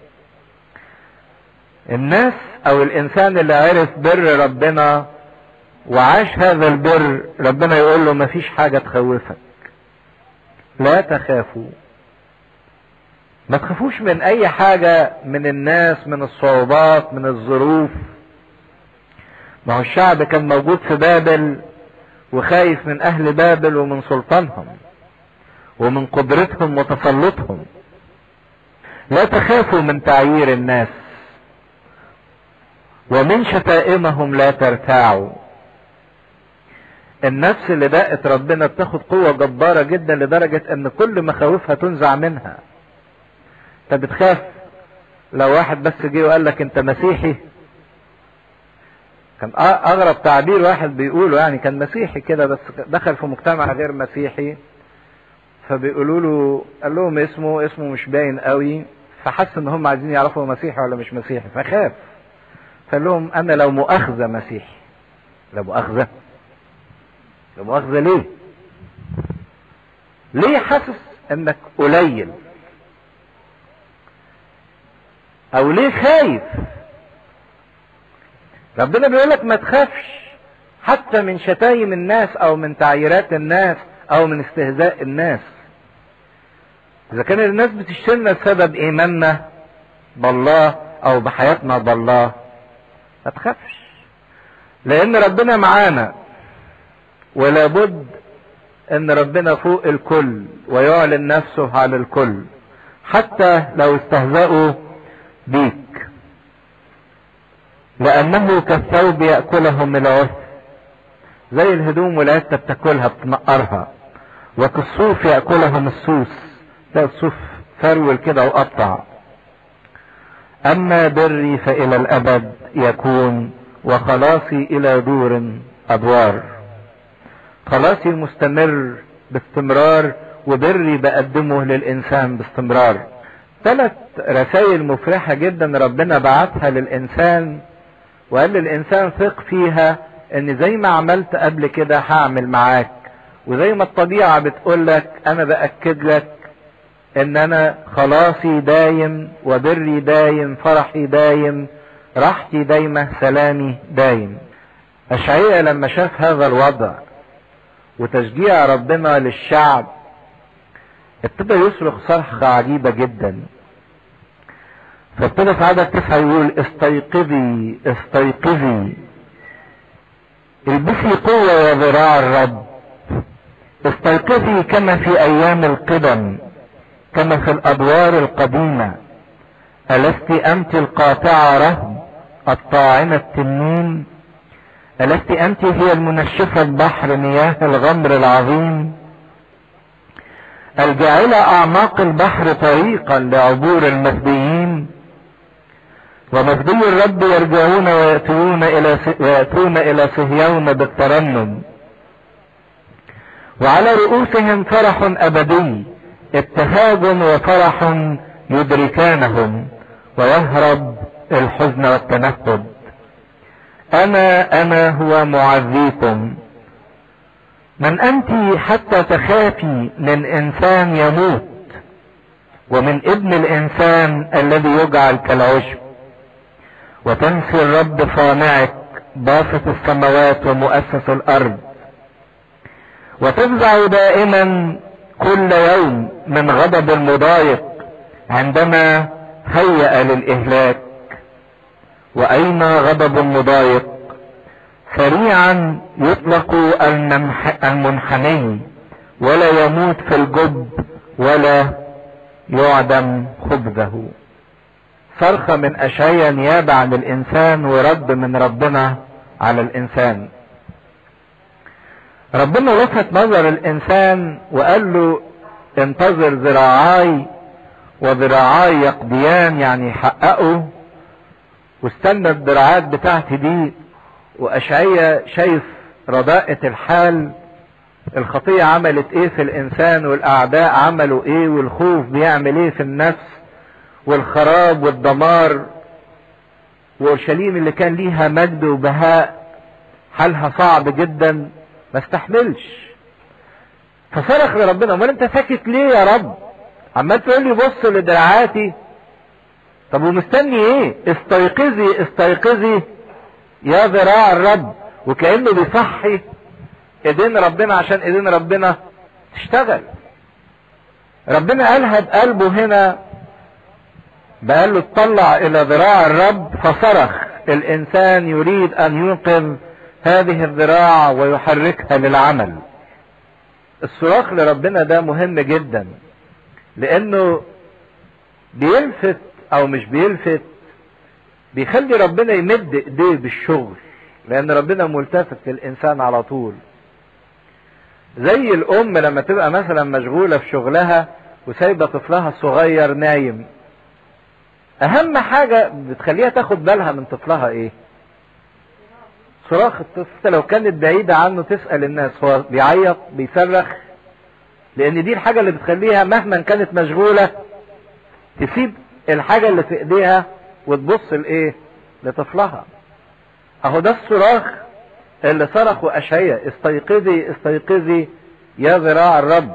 الناس او الانسان اللي عرف بر ربنا وعاش هذا البر ربنا يقول له مفيش حاجة تخوفك لا تخافوا ما تخافوش من اي حاجة من الناس من الصعوبات من الظروف ما هو الشعب كان موجود في بابل وخايف من اهل بابل ومن سلطانهم ومن قدرتهم وتسلطهم لا تخافوا من تعيير الناس ومن شتائمهم لا ترتاعوا النفس اللي دقت ربنا بتاخد قوة جبارة جدا لدرجة ان كل مخاوفها تنزع منها انت بتخاف لو واحد بس جه وقال لك انت مسيحي كان اغرب تعبير واحد بيقوله يعني كان مسيحي كده بس دخل في مجتمع غير مسيحي فبيقولوا له قال لهم اسمه اسمه مش باين قوي فحس ان هم عايزين يعرفوا مسيحي ولا مش مسيحي فخاف فقال لهم انا لو مؤاخذة مسيحي لا مؤاخذة لا مؤاخذة ليه ليه حاسس انك قليل او ليه خايف ربنا بيقول لك ما تخافش حتى من شتايم الناس او من تعييرات الناس او من استهزاء الناس اذا كان الناس بتشتمنا بسبب ايماننا بالله او بحياتنا بالله ما تخافش لان ربنا معانا ولا بد ان ربنا فوق الكل ويعلن نفسه على الكل حتى لو استهزأوا بيك لانه كالثوب يأكلهم العث زي الهدوم والعتة بتاكلها بتنقرها وكالصوف يأكلهم السوس ده الصوف فرول كده وقطع اما بري فالى الابد يكون وخلاصي الى دور ادوار خلاصي مستمر باستمرار وبري بقدمه للانسان باستمرار ثلاث رسائل مفرحة جدا ربنا بعتها للانسان وقال للانسان ثق فيها ان زي ما عملت قبل كده هعمل معاك وزي ما الطبيعة بتقول لك انا باكد لك ان انا خلاصي دايم وبري دايم فرحي دايم راحتي دايمة سلامي دايم اشعياء لما شاف هذا الوضع وتشجيع ربنا للشعب ابتدى يصرخ صرخة عجيبة جدا فابتدى في عدد تسعة يقول استيقظي استيقظي البسي قوة يا ذراع الرب استيقظي كما في ايام القدم كما في الادوار القديمة ألست أنت القاطعة رهب الطاعنة التنين ألست أنت هي المنشفة البحر مياه الغمر العظيم الجاعلة أعماق البحر طريقا لعبور المفديين ومفدي الرب يرجعون ويأتون إلى ويأتون إلى صهيون بالترنم وعلى رؤوسهم فرح أبدي ابتهاج وفرح يدركانهم ويهرب الحزن والتنكد انا انا هو معذيكم من انت حتى تخافي من انسان يموت ومن ابن الانسان الذي يجعل كالعشب وتنسي الرب صانعك باسط السماوات ومؤسس الارض وتفزع دائما كل يوم من غضب المضايق عندما هيأ للإهلاك وأين غضب المضايق سريعا يطلق المنحني ولا يموت في الجب ولا يعدم خبزه صرخة من أشعية نيابة عن الإنسان ورد من ربنا على الإنسان ربنا لفت نظر الإنسان وقال له انتظر ذراعاي وذراعاي يقضيان يعني يحققوا واستنى الذراعات بتاعتي دي وأشعية شايف رداءة الحال الخطية عملت ايه في الانسان والاعداء عملوا ايه والخوف بيعمل ايه في النفس والخراب والدمار واورشليم اللي كان ليها مجد وبهاء حالها صعب جدا ما استحملش فصرخ لربنا امال انت ساكت ليه يا رب عمال تقول لي بص لدراعاتي طب ومستني ايه استيقظي استيقظي يا ذراع الرب وكانه بيصحي ايدين ربنا عشان ايدين ربنا تشتغل ربنا قالها بقلبه هنا بقال له اطلع الى ذراع الرب فصرخ الانسان يريد ان ينقذ هذه الذراع ويحركها للعمل الصراخ لربنا ده مهم جدا لانه بيلفت او مش بيلفت بيخلي ربنا يمد ايديه بالشغل لان ربنا ملتفت للانسان على طول زي الام لما تبقى مثلا مشغوله في شغلها وسايبه طفلها الصغير نايم اهم حاجه بتخليها تاخد بالها من طفلها ايه صراخ الطفل لو كانت بعيده عنه تسال الناس هو بيعيط بيصرخ لان دي الحاجه اللي بتخليها مهما كانت مشغوله تسيب الحاجه اللي في ايديها وتبص لايه لطفلها اهو ده الصراخ اللي صرخوا اشعياء استيقظي استيقظي يا ذراع الرب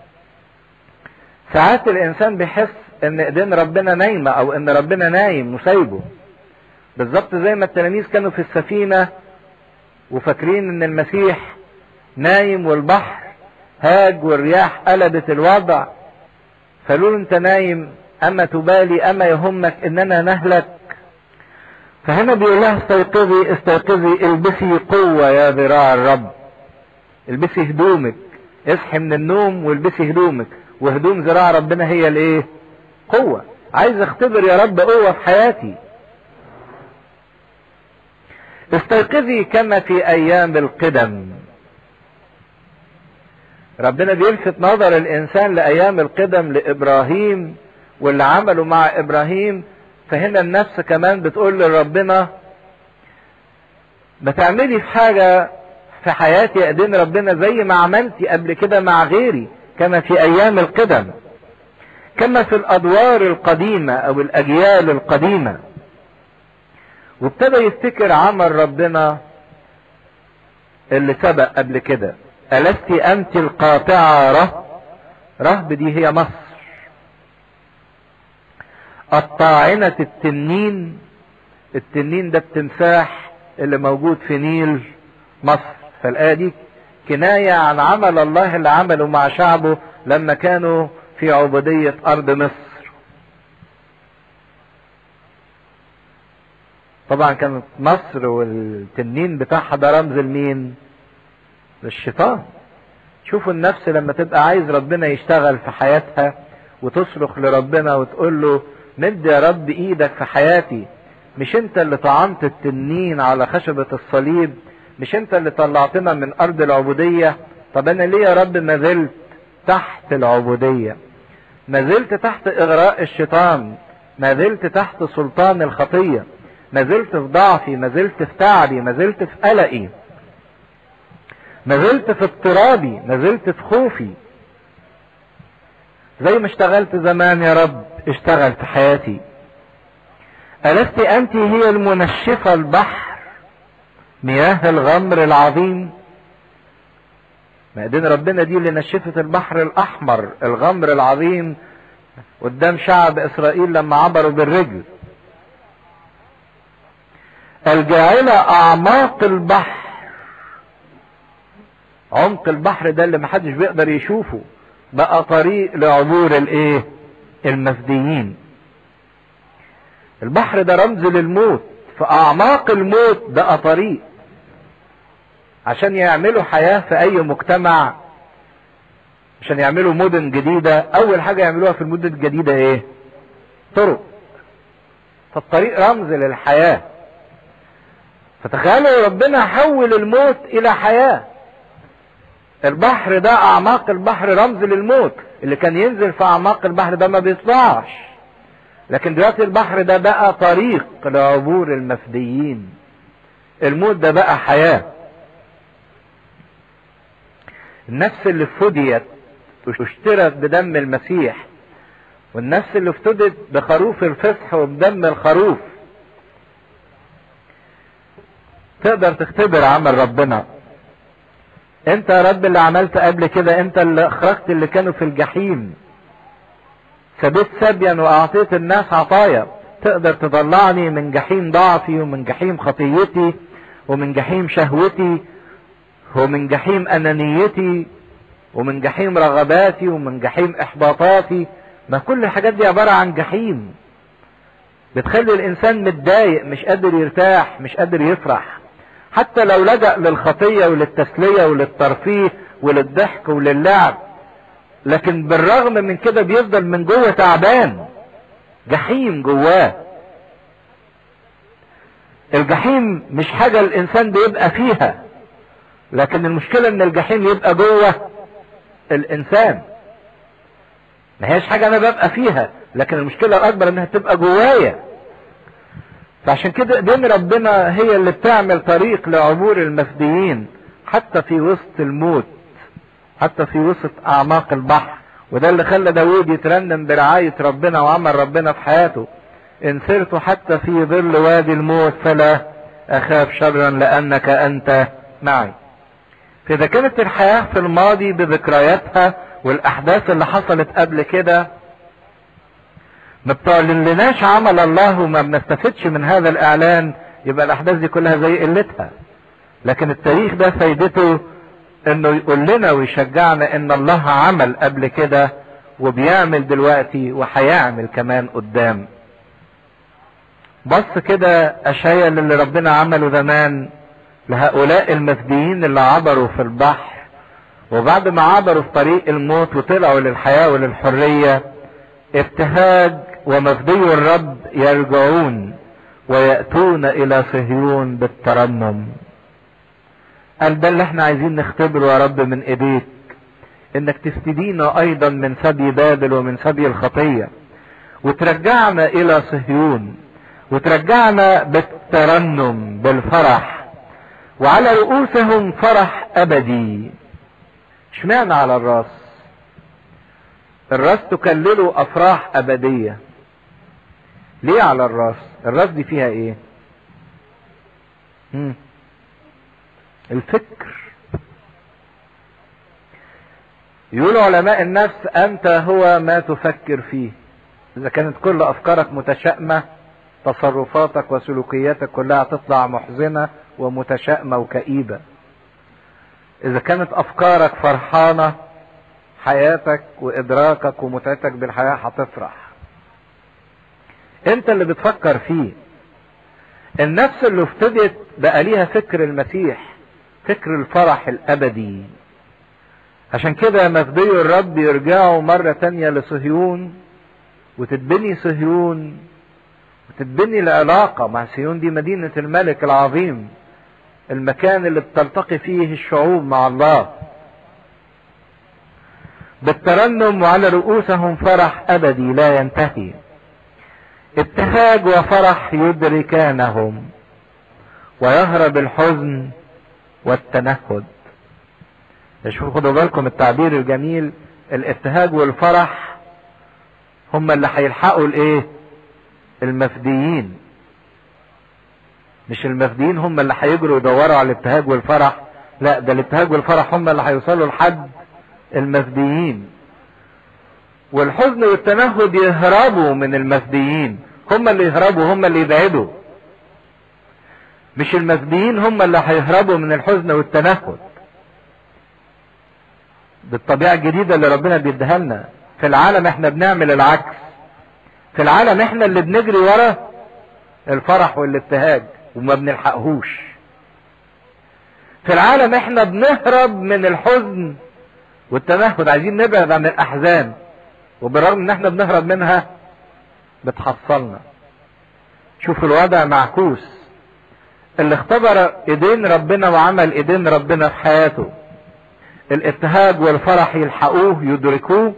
ساعات الانسان بيحس ان ايدين ربنا نايمة او ان ربنا نايم وسايبه بالظبط زي ما التلاميذ كانوا في السفينة وفاكرين ان المسيح نايم والبحر هاج والرياح قلبت الوضع فقالوا له انت نايم اما تبالي اما يهمك اننا نهلك فهنا بيقول لها استيقظي استيقظي البسي قوة يا ذراع الرب البسي هدومك اصحي من النوم والبسي هدومك وهدوم ذراع ربنا هي الايه قوة عايز اختبر يا رب قوة في حياتي استيقظي كما في ايام القدم ربنا بيلفت نظر الانسان لايام القدم لابراهيم واللي عمله مع ابراهيم فهنا النفس كمان بتقول لربنا ما تعملي في حاجة في حياتي ايدين ربنا زي ما عملتي قبل كده مع غيري كما في ايام القدم كما في الادوار القديمة او الاجيال القديمة وابتدى يفتكر عمل ربنا اللي سبق قبل كده ألست أنت القاطعة ره رهب دي هي مصر الطاعنة التنين التنين ده التمساح اللي موجود في نيل مصر فالآية دي كناية عن عمل الله اللي عمله مع شعبه لما كانوا في عبودية أرض مصر طبعا كانت مصر والتنين بتاعها ده رمز لمين للشيطان شوفوا النفس لما تبقى عايز ربنا يشتغل في حياتها وتصرخ لربنا وتقول له مد يا رب ايدك في حياتي مش انت اللي طعنت التنين على خشبة الصليب مش انت اللي طلعتنا من ارض العبودية طب انا ليه يا رب ما زلت تحت العبودية ما زلت تحت اغراء الشيطان ما زلت تحت سلطان الخطية ما زلت في ضعفي ما زلت في تعبي ما زلت في قلقي ما زلت في اضطرابي ما زلت في خوفي زي ما اشتغلت زمان يا رب اشتغل في حياتي ألست أنت هي المنشفة البحر مياه الغمر العظيم مأدين ربنا دي اللي نشفت البحر الأحمر الغمر العظيم قدام شعب إسرائيل لما عبروا بالرجل الجاعلة أعماق البحر عمق البحر ده اللي محدش بيقدر يشوفه بقى طريق لعبور الايه المفديين البحر ده رمز للموت في اعماق الموت بقى طريق عشان يعملوا حياة في اي مجتمع عشان يعملوا مدن جديدة اول حاجة يعملوها في المدن الجديدة ايه طرق فالطريق رمز للحياة فتخيلوا ربنا حول الموت الى حياه البحر ده اعماق البحر رمز للموت اللي كان ينزل في اعماق البحر ده ما بيطلعش لكن دلوقتي البحر ده بقى طريق لعبور المفديين الموت ده بقى حياة النفس اللي فديت واشترت بدم المسيح والنفس اللي افتدت بخروف الفصح وبدم الخروف تقدر تختبر عمل ربنا انت يا رب اللي عملت قبل كده انت اللي اخرجت اللي كانوا في الجحيم سبيت سبيا واعطيت الناس عطايا تقدر تطلعني من جحيم ضعفي ومن جحيم خطيتي ومن جحيم شهوتي ومن جحيم انانيتي ومن جحيم رغباتي ومن جحيم احباطاتي ما كل الحاجات دي عبارة عن جحيم بتخلي الانسان متضايق مش قادر يرتاح مش قادر يفرح حتى لو لجأ للخطية وللتسلية وللترفيه وللضحك وللعب لكن بالرغم من كده بيفضل من جوه تعبان جحيم جواه الجحيم مش حاجة الانسان بيبقى فيها لكن المشكلة ان الجحيم يبقى جوه الانسان ما هيش حاجة انا ببقى فيها لكن المشكلة الاكبر انها تبقى جوايا فعشان كده دين ربنا هي اللي بتعمل طريق لعبور المفديين حتى في وسط الموت حتى في وسط اعماق البحر وده اللي خلى داود يترنم برعاية ربنا وعمل ربنا في حياته ان سرت حتى في ظل وادي الموت فلا اخاف شرا لانك انت معي فاذا كانت الحياة في الماضي بذكرياتها والاحداث اللي حصلت قبل كده ما بتعلنلناش عمل الله وما بنستفدش من هذا الاعلان يبقى الاحداث دي كلها زي قلتها لكن التاريخ ده فايدته انه يقول لنا ويشجعنا ان الله عمل قبل كده وبيعمل دلوقتي وهيعمل كمان قدام بص كده اشياء اللي ربنا عمله زمان لهؤلاء المفديين اللي عبروا في البحر وبعد ما عبروا في طريق الموت وطلعوا للحياة وللحرية ابتهاج ومفدي الرب يرجعون ويأتون إلى صهيون بالترنم قال ده اللي احنا عايزين نختبره يا رب من ايديك انك تفدينا ايضا من سبي بابل ومن سبي الخطية وترجعنا الى صهيون وترجعنا بالترنم بالفرح وعلى رؤوسهم فرح ابدي اشمعنى على الراس الراس تكلله افراح ابدية ليه على الراس الراس دي فيها ايه مم. الفكر يقول علماء النفس انت هو ما تفكر فيه اذا كانت كل افكارك متشائمة تصرفاتك وسلوكياتك كلها تطلع محزنة ومتشائمة وكئيبة اذا كانت افكارك فرحانة حياتك وادراكك ومتعتك بالحياة هتفرح انت اللي بتفكر فيه النفس اللي افتدت بقى ليها فكر المسيح فكر الفرح الابدي عشان كده مفدي الرب يرجعوا مرة تانية لصهيون وتتبني صهيون وتتبني العلاقة مع صهيون دي مدينة الملك العظيم المكان اللي بتلتقي فيه الشعوب مع الله بالترنم وعلى رؤوسهم فرح ابدي لا ينتهي ابتهاج وفرح يدركانهم ويهرب الحزن والتنهد شوفوا خدوا بالكم التعبير الجميل الابتهاج والفرح هم اللي هيلحقوا الايه المفديين مش المفديين هم اللي هيجروا يدوروا على الابتهاج والفرح لا ده الابتهاج والفرح هم اللي هيوصلوا لحد المفديين والحزن والتنهد يهربوا من المفديين هم اللي يهربوا هم اللي يبعدوا مش المفديين هم اللي هيهربوا من الحزن والتنهد بالطبيعة الجديدة اللي ربنا بيديها لنا في العالم احنا بنعمل العكس في العالم احنا اللي بنجري ورا الفرح والابتهاج وما بنلحقهوش في العالم احنا بنهرب من الحزن والتنهد عايزين نبعد عن الاحزان وبالرغم ان احنا بنهرب منها بتحصلنا شوف الوضع معكوس اللي اختبر ايدين ربنا وعمل ايدين ربنا في حياته الابتهاج والفرح يلحقوه يدركوه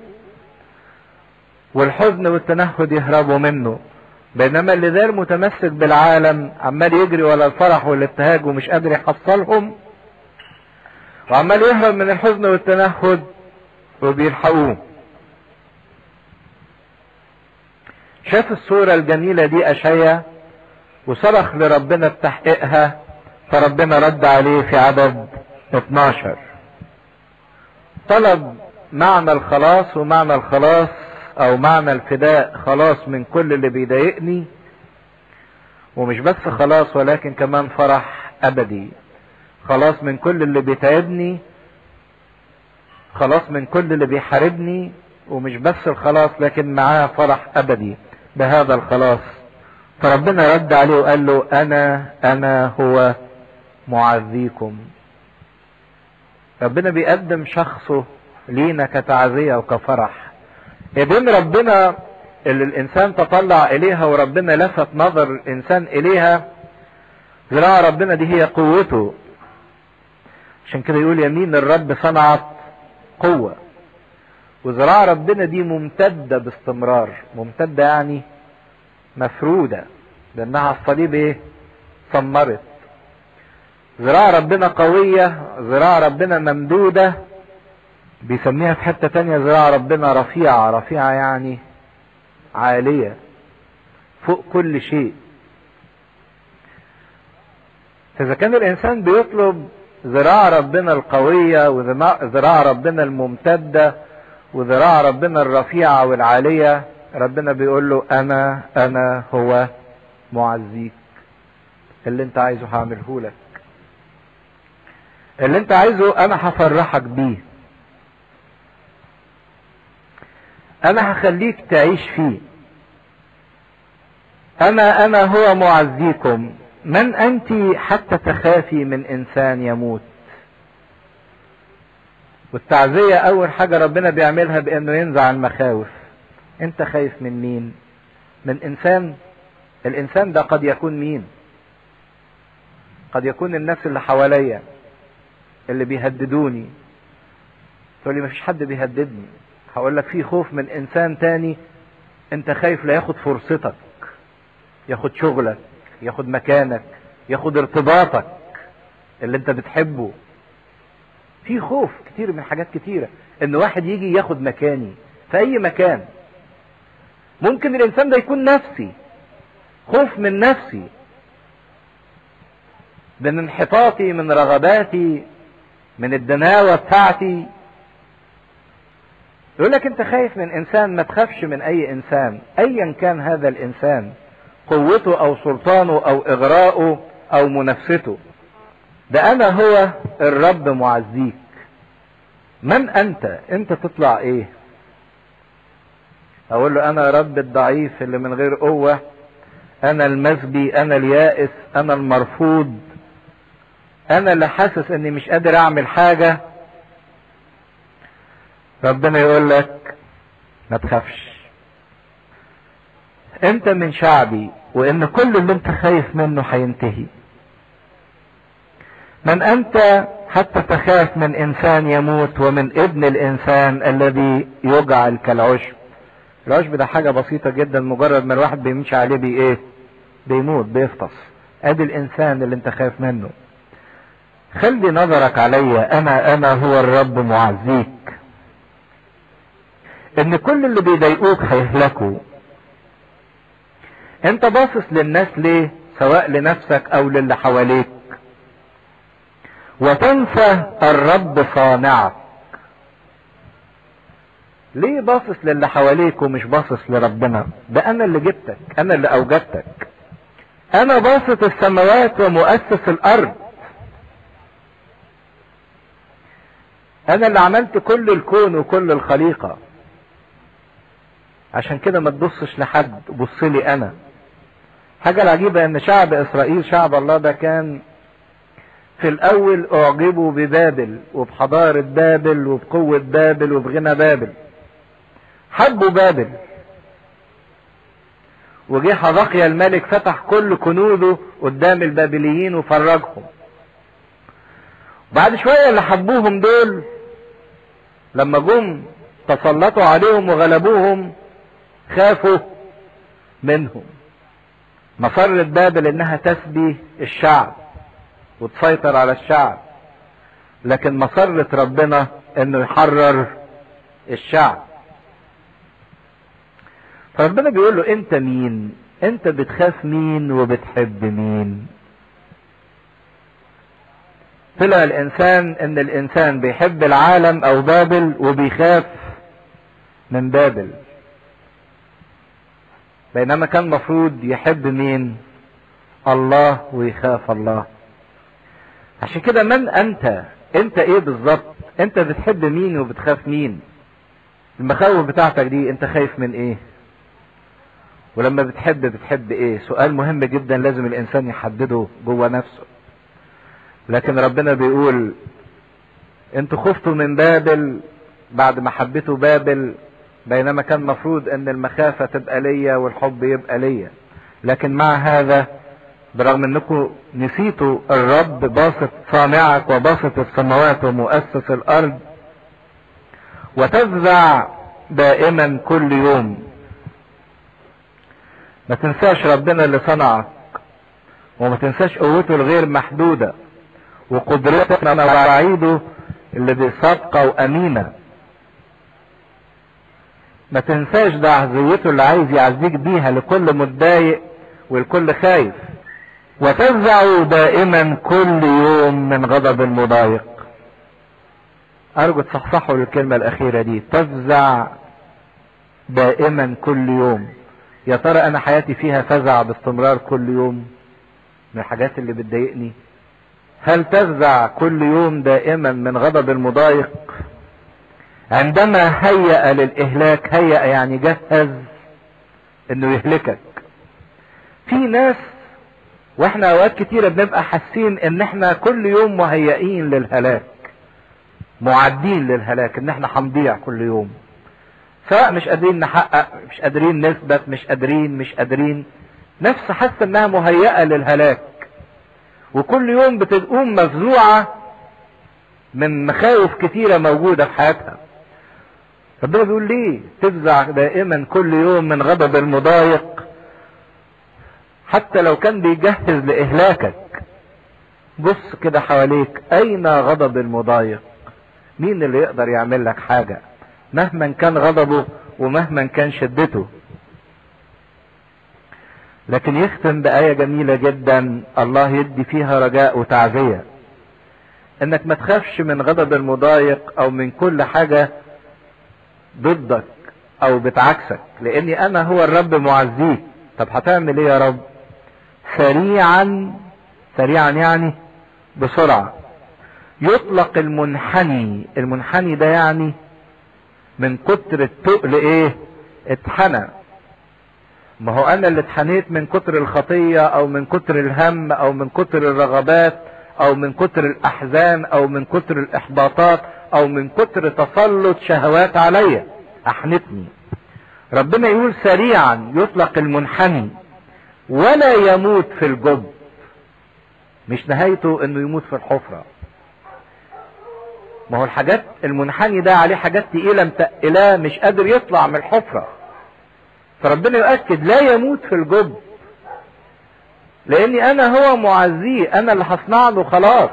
والحزن والتنهد يهربوا منه بينما اللي ده متمسك بالعالم عمال يجري ولا الفرح والابتهاج ومش قادر يحصلهم وعمال يهرب من الحزن والتنهد وبيلحقوه شاف الصورة الجميلة دي أشياء وصرخ لربنا بتحقيقها فربنا رد عليه في عدد 12 طلب معنى الخلاص ومعنى الخلاص او معنى الفداء خلاص من كل اللي بيضايقني ومش بس خلاص ولكن كمان فرح ابدي خلاص من كل اللي بيتعبني خلاص من كل اللي بيحاربني ومش بس الخلاص لكن معاه فرح ابدي بهذا الخلاص فربنا رد عليه وقال له انا انا هو معزيكم ربنا بيقدم شخصه لينا كتعزية وكفرح ايدين ربنا اللي الانسان تطلع اليها وربنا لفت نظر الانسان اليها ذراع ربنا دي هي قوته عشان كده يقول يمين الرب صنعت قوة وذراع ربنا دي ممتدة باستمرار ممتدة يعني مفرودة لانها على الصليب ايه ثمرت ذراع ربنا قوية ذراع ربنا ممدودة بيسميها في حتة تانية ذراع ربنا رفيعة رفيعة يعني عالية فوق كل شيء فإذا كان الإنسان بيطلب ذراع ربنا القوية وذراع ربنا الممتدة وذراع ربنا الرفيعة والعالية ربنا بيقول له أنا أنا هو معزيك اللي أنت عايزه هعمله لك اللي أنت عايزه أنا هفرحك بيه انا هخليك تعيش فيه انا انا هو معزيكم من انت حتى تخافي من انسان يموت والتعزية اول حاجة ربنا بيعملها بانه ينزع المخاوف انت خايف من مين من انسان الانسان ده قد يكون مين قد يكون الناس اللي حواليا اللي بيهددوني تقول لي مفيش حد بيهددني هقول لك في خوف من انسان تاني انت خايف لا ياخد فرصتك ياخد شغلك ياخد مكانك ياخد ارتباطك اللي انت بتحبه في خوف كتير من حاجات كتيرة ان واحد يجي ياخد مكاني في اي مكان ممكن الانسان ده يكون نفسي خوف من نفسي من انحطاطي من رغباتي من الدناوة بتاعتي يقول لك انت خايف من انسان ما تخافش من اي انسان ايا كان هذا الانسان قوته او سلطانه او اغراءه او منافسته ده انا هو الرب معزيك من انت انت تطلع ايه اقول له انا رب الضعيف اللي من غير قوة انا المسبي انا اليائس انا المرفوض انا اللي حاسس اني مش قادر اعمل حاجة ربنا يقول لك ما تخافش انت من شعبي وان كل اللي انت خايف منه هينتهي من انت حتى تخاف من انسان يموت ومن ابن الانسان الذي يجعل كالعشب العشب ده حاجة بسيطة جدا مجرد ما الواحد بيمشي عليه بي ايه بيموت بيفطس ادي الانسان اللي انت خايف منه خلي نظرك عليا انا انا هو الرب معزيك ان كل اللي بيضايقوك هيهلكوا انت باصص للناس ليه سواء لنفسك او للي حواليك وتنسى الرب صانعك ليه باصص للي حواليك ومش باصص لربنا ده انا اللي جبتك انا اللي اوجدتك انا باسط السماوات ومؤسس الارض انا اللي عملت كل الكون وكل الخليقه عشان كده ما تبصش لحد بص لي انا حاجة العجيبة ان شعب اسرائيل شعب الله ده كان في الاول اعجبوا ببابل وبحضارة بابل وبقوة بابل وبغنى بابل حبوا بابل وجه حذقيا الملك فتح كل كنوزه قدام البابليين وفرجهم بعد شوية اللي حبوهم دول لما جم تسلطوا عليهم وغلبوهم خافوا منهم مصرة بابل انها تسبي الشعب وتسيطر على الشعب لكن مصرة ربنا انه يحرر الشعب فربنا بيقول له انت مين انت بتخاف مين وبتحب مين طلع الانسان ان الانسان بيحب العالم او بابل وبيخاف من بابل بينما كان مفروض يحب مين الله ويخاف الله عشان كده من انت انت ايه بالظبط انت بتحب مين وبتخاف مين المخاوف بتاعتك دي انت خايف من ايه ولما بتحب بتحب ايه سؤال مهم جدا لازم الانسان يحدده جوه نفسه لكن ربنا بيقول انتوا خفتوا من بابل بعد ما حبيتوا بابل بينما كان مفروض ان المخافة تبقى ليا والحب يبقى ليا لكن مع هذا برغم انكم نسيتوا الرب باسط صانعك وباسط السماوات ومؤسس الارض وتفزع دائما كل يوم ما تنساش ربنا اللي صنعك وما تنساش قوته الغير محدودة وقدرتنا وعيده اللي دي صادقة وأمينة ما تنساش ده عزيته اللي عايز يعزيك بيها لكل متضايق والكل خايف وتفزع دائما كل يوم من غضب المضايق ارجو تصحصحوا الكلمة الاخيرة دي تفزع دائما كل يوم يا ترى انا حياتي فيها فزع باستمرار كل يوم من الحاجات اللي بتضايقني هل تفزع كل يوم دائما من غضب المضايق عندما هيأ للإهلاك هيأ يعني جهز انه يهلكك في ناس واحنا اوقات كتيرة بنبقى حاسين ان احنا كل يوم مهيئين للهلاك معدين للهلاك ان احنا هنضيع كل يوم سواء مش قادرين نحقق مش قادرين نثبت مش قادرين مش قادرين نفس حاسه انها مهيئه للهلاك وكل يوم بتقوم مفزوعه من مخاوف كتيره موجوده في حياتها ربنا بيقول ليه تفزع دائما كل يوم من غضب المضايق حتى لو كان بيجهز لاهلاكك بص كده حواليك اين غضب المضايق مين اللي يقدر يعمل لك حاجه مهما كان غضبه ومهما كان شدته لكن يختم بآية جميلة جدا الله يدي فيها رجاء وتعزية انك ما تخافش من غضب المضايق او من كل حاجة ضدك او بتعكسك لاني انا هو الرب معزيك طب هتعمل ايه يا رب سريعا سريعا يعني بسرعة يطلق المنحني المنحني ده يعني من كتر التقل ايه اتحنى ما هو انا اللي اتحنيت من كتر الخطية او من كتر الهم او من كتر الرغبات او من كتر الاحزان او من كتر الاحباطات او من كتر تسلط شهوات عليا احنتني ربنا يقول سريعا يطلق المنحني ولا يموت في الجب مش نهايته انه يموت في الحفره ما هو الحاجات المنحني ده عليه حاجات تقيلة متقلاه مش قادر يطلع من الحفرة فربنا يؤكد لا يموت في الجب لاني انا هو معزيه انا اللي هصنع له خلاص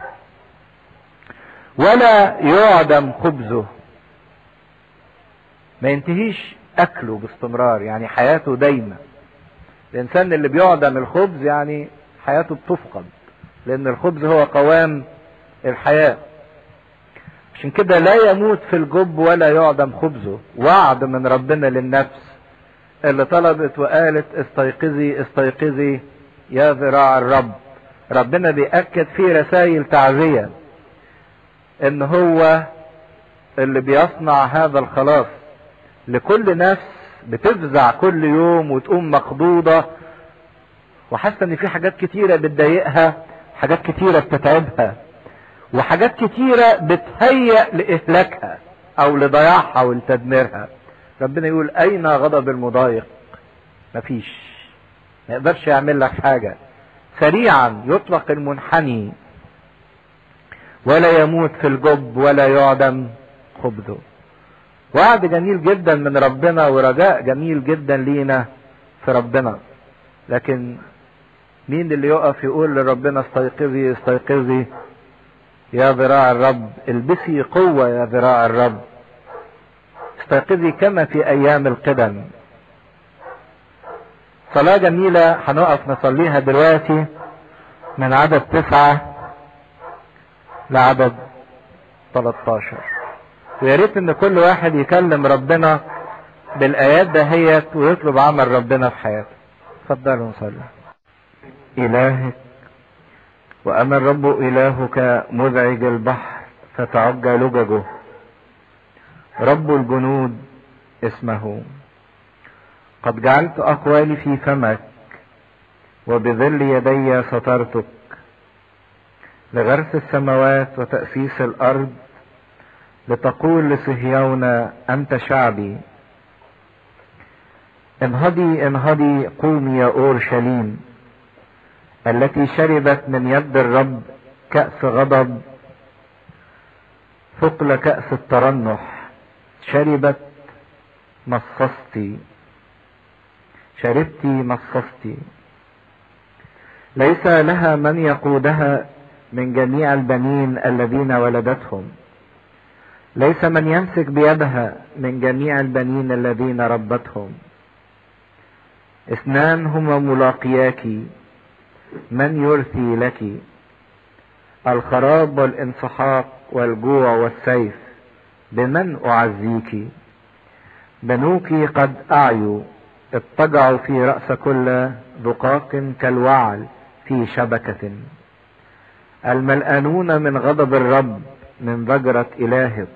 ولا يعدم خبزه ما ينتهيش اكله باستمرار يعني حياته دايما الانسان اللي بيعدم الخبز يعني حياته بتفقد لان الخبز هو قوام الحياة عشان كده لا يموت في الجب ولا يعدم خبزه وعد من ربنا للنفس اللي طلبت وقالت استيقظي استيقظي يا ذراع الرب ربنا بيأكد في رسائل تعزية ان هو اللي بيصنع هذا الخلاص لكل نفس بتفزع كل يوم وتقوم مخضوضة وحاسة ان في حاجات كتيرة بتضايقها حاجات كتيرة بتتعبها وحاجات كتيرة بتهيأ لإهلاكها أو لضياعها ولتدميرها ربنا يقول أين غضب المضايق مفيش ما يقدرش يعمل لك حاجة سريعا يطلق المنحني ولا يموت في الجب ولا يعدم خبزه وعد جميل جدا من ربنا ورجاء جميل جدا لينا في ربنا لكن مين اللي يقف يقول لربنا استيقظي استيقظي يا ذراع الرب البسي قوة يا ذراع الرب استيقظي كما في ايام القدم صلاة جميلة هنقف نصليها دلوقتي من عدد تسعة لعدد 13 ويا ريت ان كل واحد يكلم ربنا بالايات دهيت ويطلب عمل ربنا في حياته اتفضلوا نصلي الهك وانا الرب الهك مزعج البحر فتعج لججه رب الجنود اسمه قد جعلت اقوالي في فمك وبظل يدي سترتك لغرس السماوات وتأسيس الارض لتقول لصهيون انت شعبي انهضي انهضي قومي يا اورشليم التي شربت من يد الرب كأس غضب ثقل كأس الترنح شربت مصصتي شربتي مصصتي ليس لها من يقودها من جميع البنين الذين ولدتهم ليس من يمسك بيدها من جميع البنين الذين ربتهم اثنان هما ملاقياك من يرثي لك الخراب والانسحاق والجوع والسيف بمن اعزيك بنوك قد اعيوا اضطجعوا في رأس كل دقاق كالوعل في شبكة الملآنون من غضب الرب من ضجرة إلهك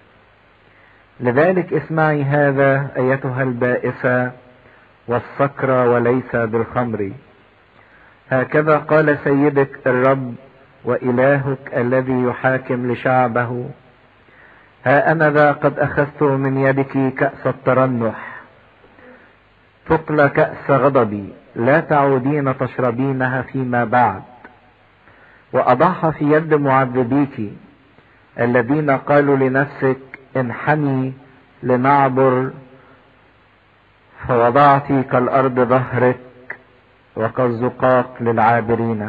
لذلك اسمعي هذا أيتها البائسة والسكرة وليس بالخمر هكذا قال سيدك الرب وإلهك الذي يحاكم لشعبه ها أنا ذا قد أخذت من يدك كأس الترنح ثقل كأس غضبي لا تعودين تشربينها فيما بعد وأضعها في يد معذبيك الذين قالوا لنفسك انحني لنعبر فوضعت كالأرض ظهرك وكالزقاق للعابرين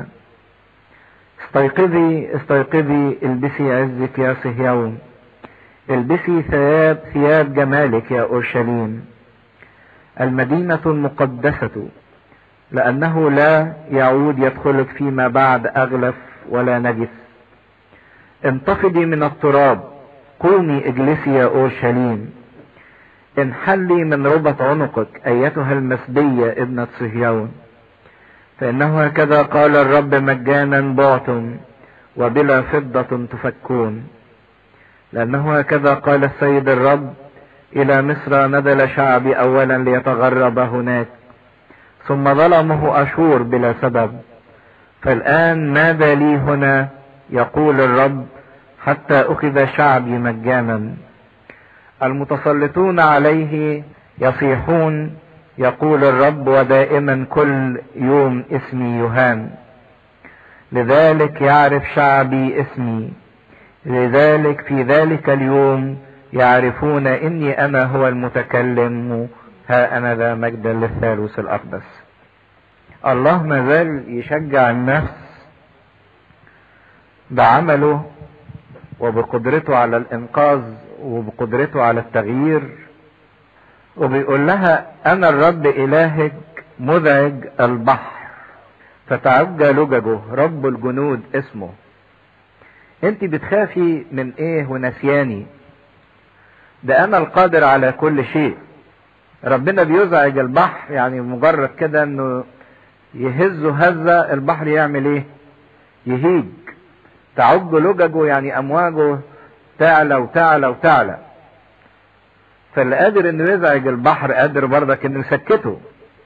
استيقظي استيقظي البسي عزك يا صهيون البسي ثياب ثياب جمالك يا اورشليم المدينة المقدسة لأنه لا يعود يدخلك فيما بعد أغلف ولا نجس انتفضي من التراب قومي اجلسي يا أورشليم انحلي من ربط عنقك أيتها المسبية ابنة صهيون فإنه هكذا قال الرب مجانا بعتم وبلا فضة تفكون لأنه هكذا قال السيد الرب إلى مصر نزل شعبي أولا ليتغرب هناك ثم ظلمه أشور بلا سبب فالآن ماذا لي هنا يقول الرب حتى أخذ شعبي مجانا المتسلطون عليه يصيحون يقول الرب ودائما كل يوم اسمي يهان لذلك يعرف شعبي اسمي لذلك في ذلك اليوم يعرفون اني انا هو المتكلم ها انا ذا مجدا للثالوث الاقدس الله ما زال يشجع النفس بعمله وبقدرته على الانقاذ وبقدرته على التغيير وبيقول لها انا الرب الهك مزعج البحر فتعج لججه رب الجنود اسمه انت بتخافي من ايه ونسياني ده انا القادر على كل شيء ربنا بيزعج البحر يعني مجرد كده انه يهزه هزة البحر يعمل ايه يهيج تعج لججه يعني امواجه تعلى وتعلى وتعلى فاللي قادر انه يزعج البحر قادر برضك انه يسكته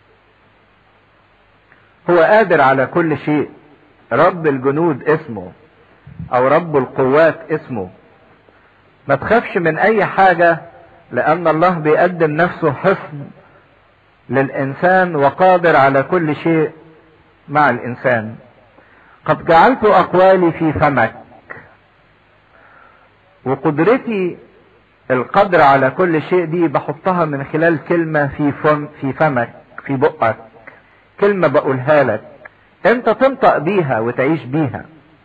هو قادر على كل شيء رب الجنود اسمه او رب القوات اسمه ما تخافش من اي حاجة لان الله بيقدم نفسه حصن للانسان وقادر على كل شيء مع الانسان قد جعلت اقوالي في فمك وقدرتي القدر على كل شيء دي بحطها من خلال كلمة في فم في فمك في بقك كلمة بقولها لك انت تنطق بيها وتعيش بيها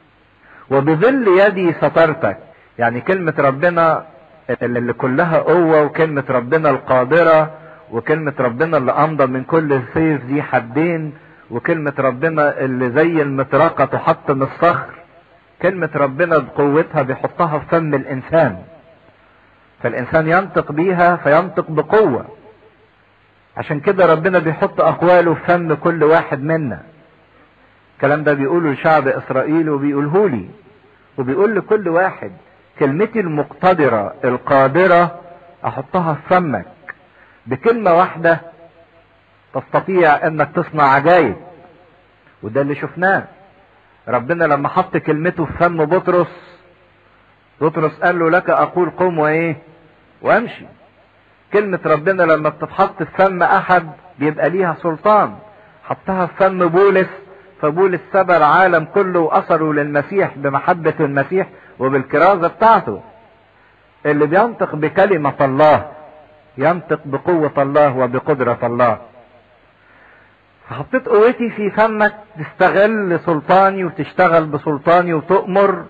وبظل يدي سترتك يعني كلمة ربنا اللي كلها قوة وكلمة ربنا القادرة وكلمة ربنا اللي أمضى من كل سيف ذي حدين وكلمة ربنا اللي زي المطرقة تحطم الصخر كلمة ربنا بقوتها بيحطها في فم الإنسان فالإنسان ينطق بيها فينطق بقوة عشان كده ربنا بيحط أقواله في فم كل واحد منا الكلام ده بيقوله لشعب إسرائيل وبيقوله لي وبيقول لكل واحد كلمتي المقتدرة القادرة أحطها في فمك بكلمة واحدة تستطيع انك تصنع عجائب وده اللي شفناه ربنا لما حط كلمته في فم بطرس بطرس قال له لك اقول قم وايه وامشي كلمة ربنا لما بتتحط في فم احد بيبقى ليها سلطان حطها في فم بولس فبولس سبى العالم كله واثره للمسيح بمحبة المسيح وبالكرازة بتاعته اللي بينطق بكلمة الله ينطق بقوة الله وبقدرة الله فحطيت قوتي في فمك تستغل سلطاني وتشتغل بسلطاني وتؤمر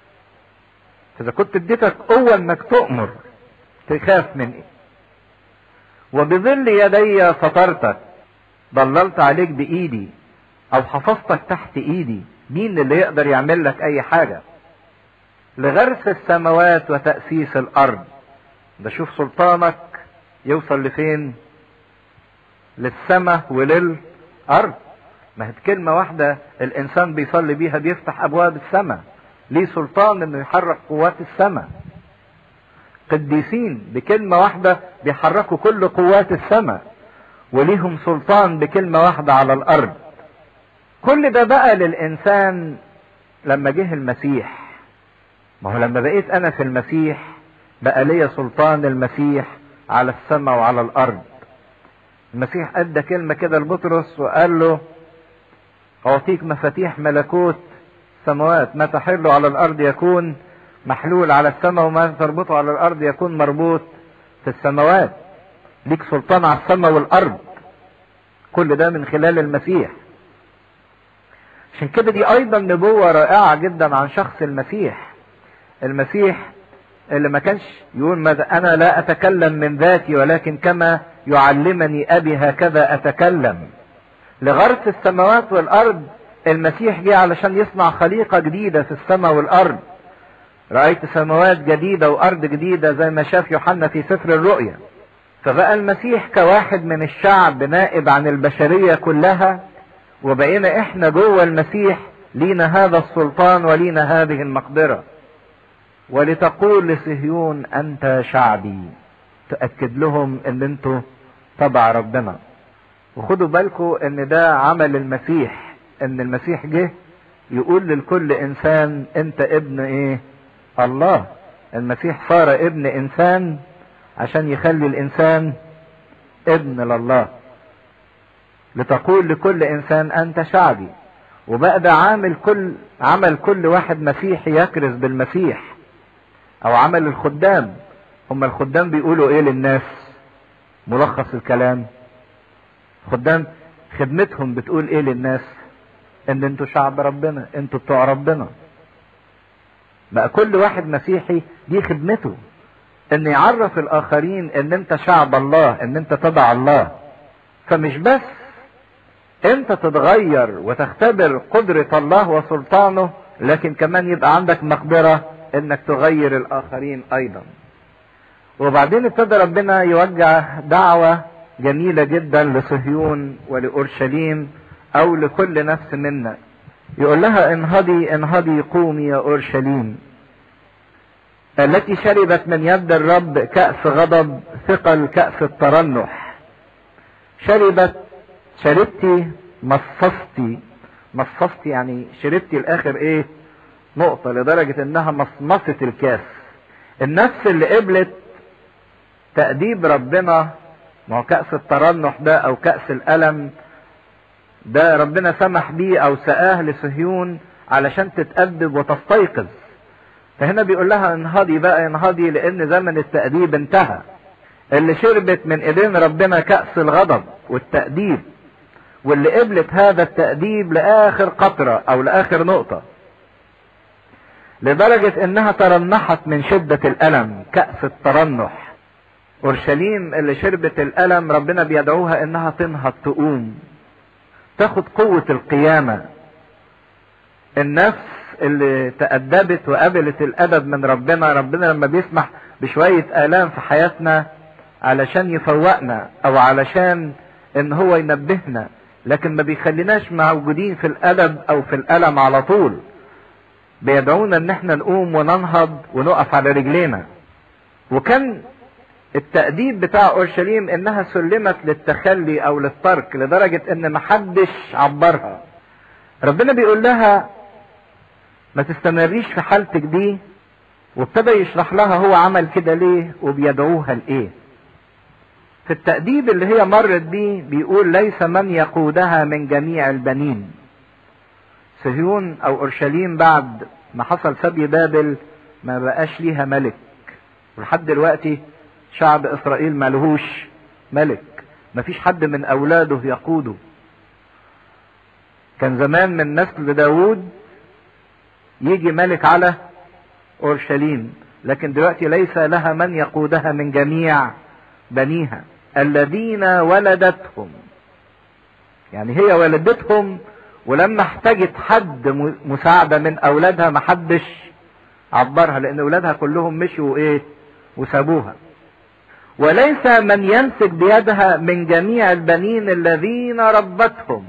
اذا كنت اديتك قوة انك تؤمر تخاف من ايه وبظل يدي سترتك ضللت عليك بايدي او حفظتك تحت ايدي مين اللي يقدر يعمل لك اي حاجة لغرس السماوات وتأسيس الارض ده شوف سلطانك يوصل لفين للسماء وللارض ما هي كلمة واحدة الانسان بيصلي بيها بيفتح ابواب السماء ليه سلطان انه يحرك قوات السماء قديسين بكلمة واحدة بيحركوا كل قوات السماء وليهم سلطان بكلمة واحدة على الارض كل ده بقى للانسان لما جه المسيح ما هو لما بقيت انا في المسيح بقى ليا سلطان المسيح على السماء وعلى الارض المسيح ادى كلمة كده لبطرس وقال له اعطيك مفاتيح ملكوت السماوات ما تحله على الارض يكون محلول على السماء وما تربطه على الارض يكون مربوط في السماوات ليك سلطان على السماء والارض كل ده من خلال المسيح عشان كده دي ايضا نبوة رائعة جدا عن شخص المسيح المسيح اللي ما كانش يقول ماذا انا لا اتكلم من ذاتي ولكن كما يعلمني ابي هكذا اتكلم لغرس السماوات والارض المسيح جه علشان يصنع خليقة جديدة في السماء والارض رأيت سماوات جديدة وارض جديدة زي ما شاف يوحنا في سفر الرؤيا فبقى المسيح كواحد من الشعب نائب عن البشرية كلها وبقينا احنا جوه المسيح لينا هذا السلطان ولينا هذه المقدرة ولتقول لصهيون انت شعبي تأكد لهم ان انتوا تبع ربنا وخدوا بالكم ان ده عمل المسيح ان المسيح جه يقول لكل انسان انت ابن ايه الله المسيح صار ابن انسان عشان يخلي الانسان ابن لله لتقول لكل انسان انت شعبي وبقى ده عامل كل عمل كل واحد مسيحي يكرز بالمسيح او عمل الخدام هم الخدام بيقولوا ايه للناس ملخص الكلام خدام خدمتهم بتقول ايه للناس ان انتوا شعب ربنا انتوا بتوع ربنا بقى كل واحد مسيحي دي خدمته ان يعرف الاخرين ان انت شعب الله ان انت تبع الله فمش بس انت تتغير وتختبر قدرة الله وسلطانه لكن كمان يبقى عندك مقدرة انك تغير الاخرين ايضا وبعدين ابتدى ربنا يوجه دعوة جميلة جدا لصهيون ولأورشليم او لكل نفس منا يقول لها انهضي انهضي قومي يا اورشليم التي شربت من يد الرب كأس غضب ثقل كأس الترنح شربت شربتي مصصتي مصصتي يعني شربتي الاخر ايه نقطة لدرجة انها مصمصت الكاس النفس اللي قبلت تأديب ربنا ما هو كأس الترنح ده او كأس الألم ده ربنا سمح بيه او سقاه لصهيون علشان تتأدب وتستيقظ فهنا بيقول لها انهضي بقى انهضي لان زمن التأديب انتهى اللي شربت من ايدين ربنا كأس الغضب والتأديب واللي قبلت هذا التأديب لآخر قطرة او لآخر نقطة لدرجة انها ترنحت من شدة الألم كأس الترنح اورشليم اللي شربت الألم ربنا بيدعوها انها تنهض تقوم تاخد قوة القيامة النفس اللي تأدبت وقبلت الأدب من ربنا ربنا لما بيسمح بشوية آلام في حياتنا علشان يفوقنا أو علشان إن هو ينبهنا لكن ما بيخليناش موجودين في الأدب أو في الألم على طول بيدعونا إن احنا نقوم وننهض ونقف على رجلينا وكان التأديب بتاع أورشليم إنها سلمت للتخلي أو للترك لدرجة إن محدش عبرها ربنا بيقول لها ما تستمريش في حالتك دي وابتدى يشرح لها هو عمل كده ليه وبيدعوها لايه في التأديب اللي هي مرت بيه بيقول ليس من يقودها من جميع البنين صهيون او اورشليم بعد ما حصل سبي بابل ما بقاش ليها ملك ولحد دلوقتي شعب اسرائيل ملهوش ملك مفيش حد من اولاده يقوده كان زمان من نسل داوود يجي ملك على اورشليم لكن دلوقتي ليس لها من يقودها من جميع بنيها الذين ولدتهم يعني هي ولدتهم ولما احتاجت حد مساعده من اولادها ما حدش عبرها لان اولادها كلهم مشوا ايه وسابوها وليس من يمسك بيدها من جميع البنين الذين ربتهم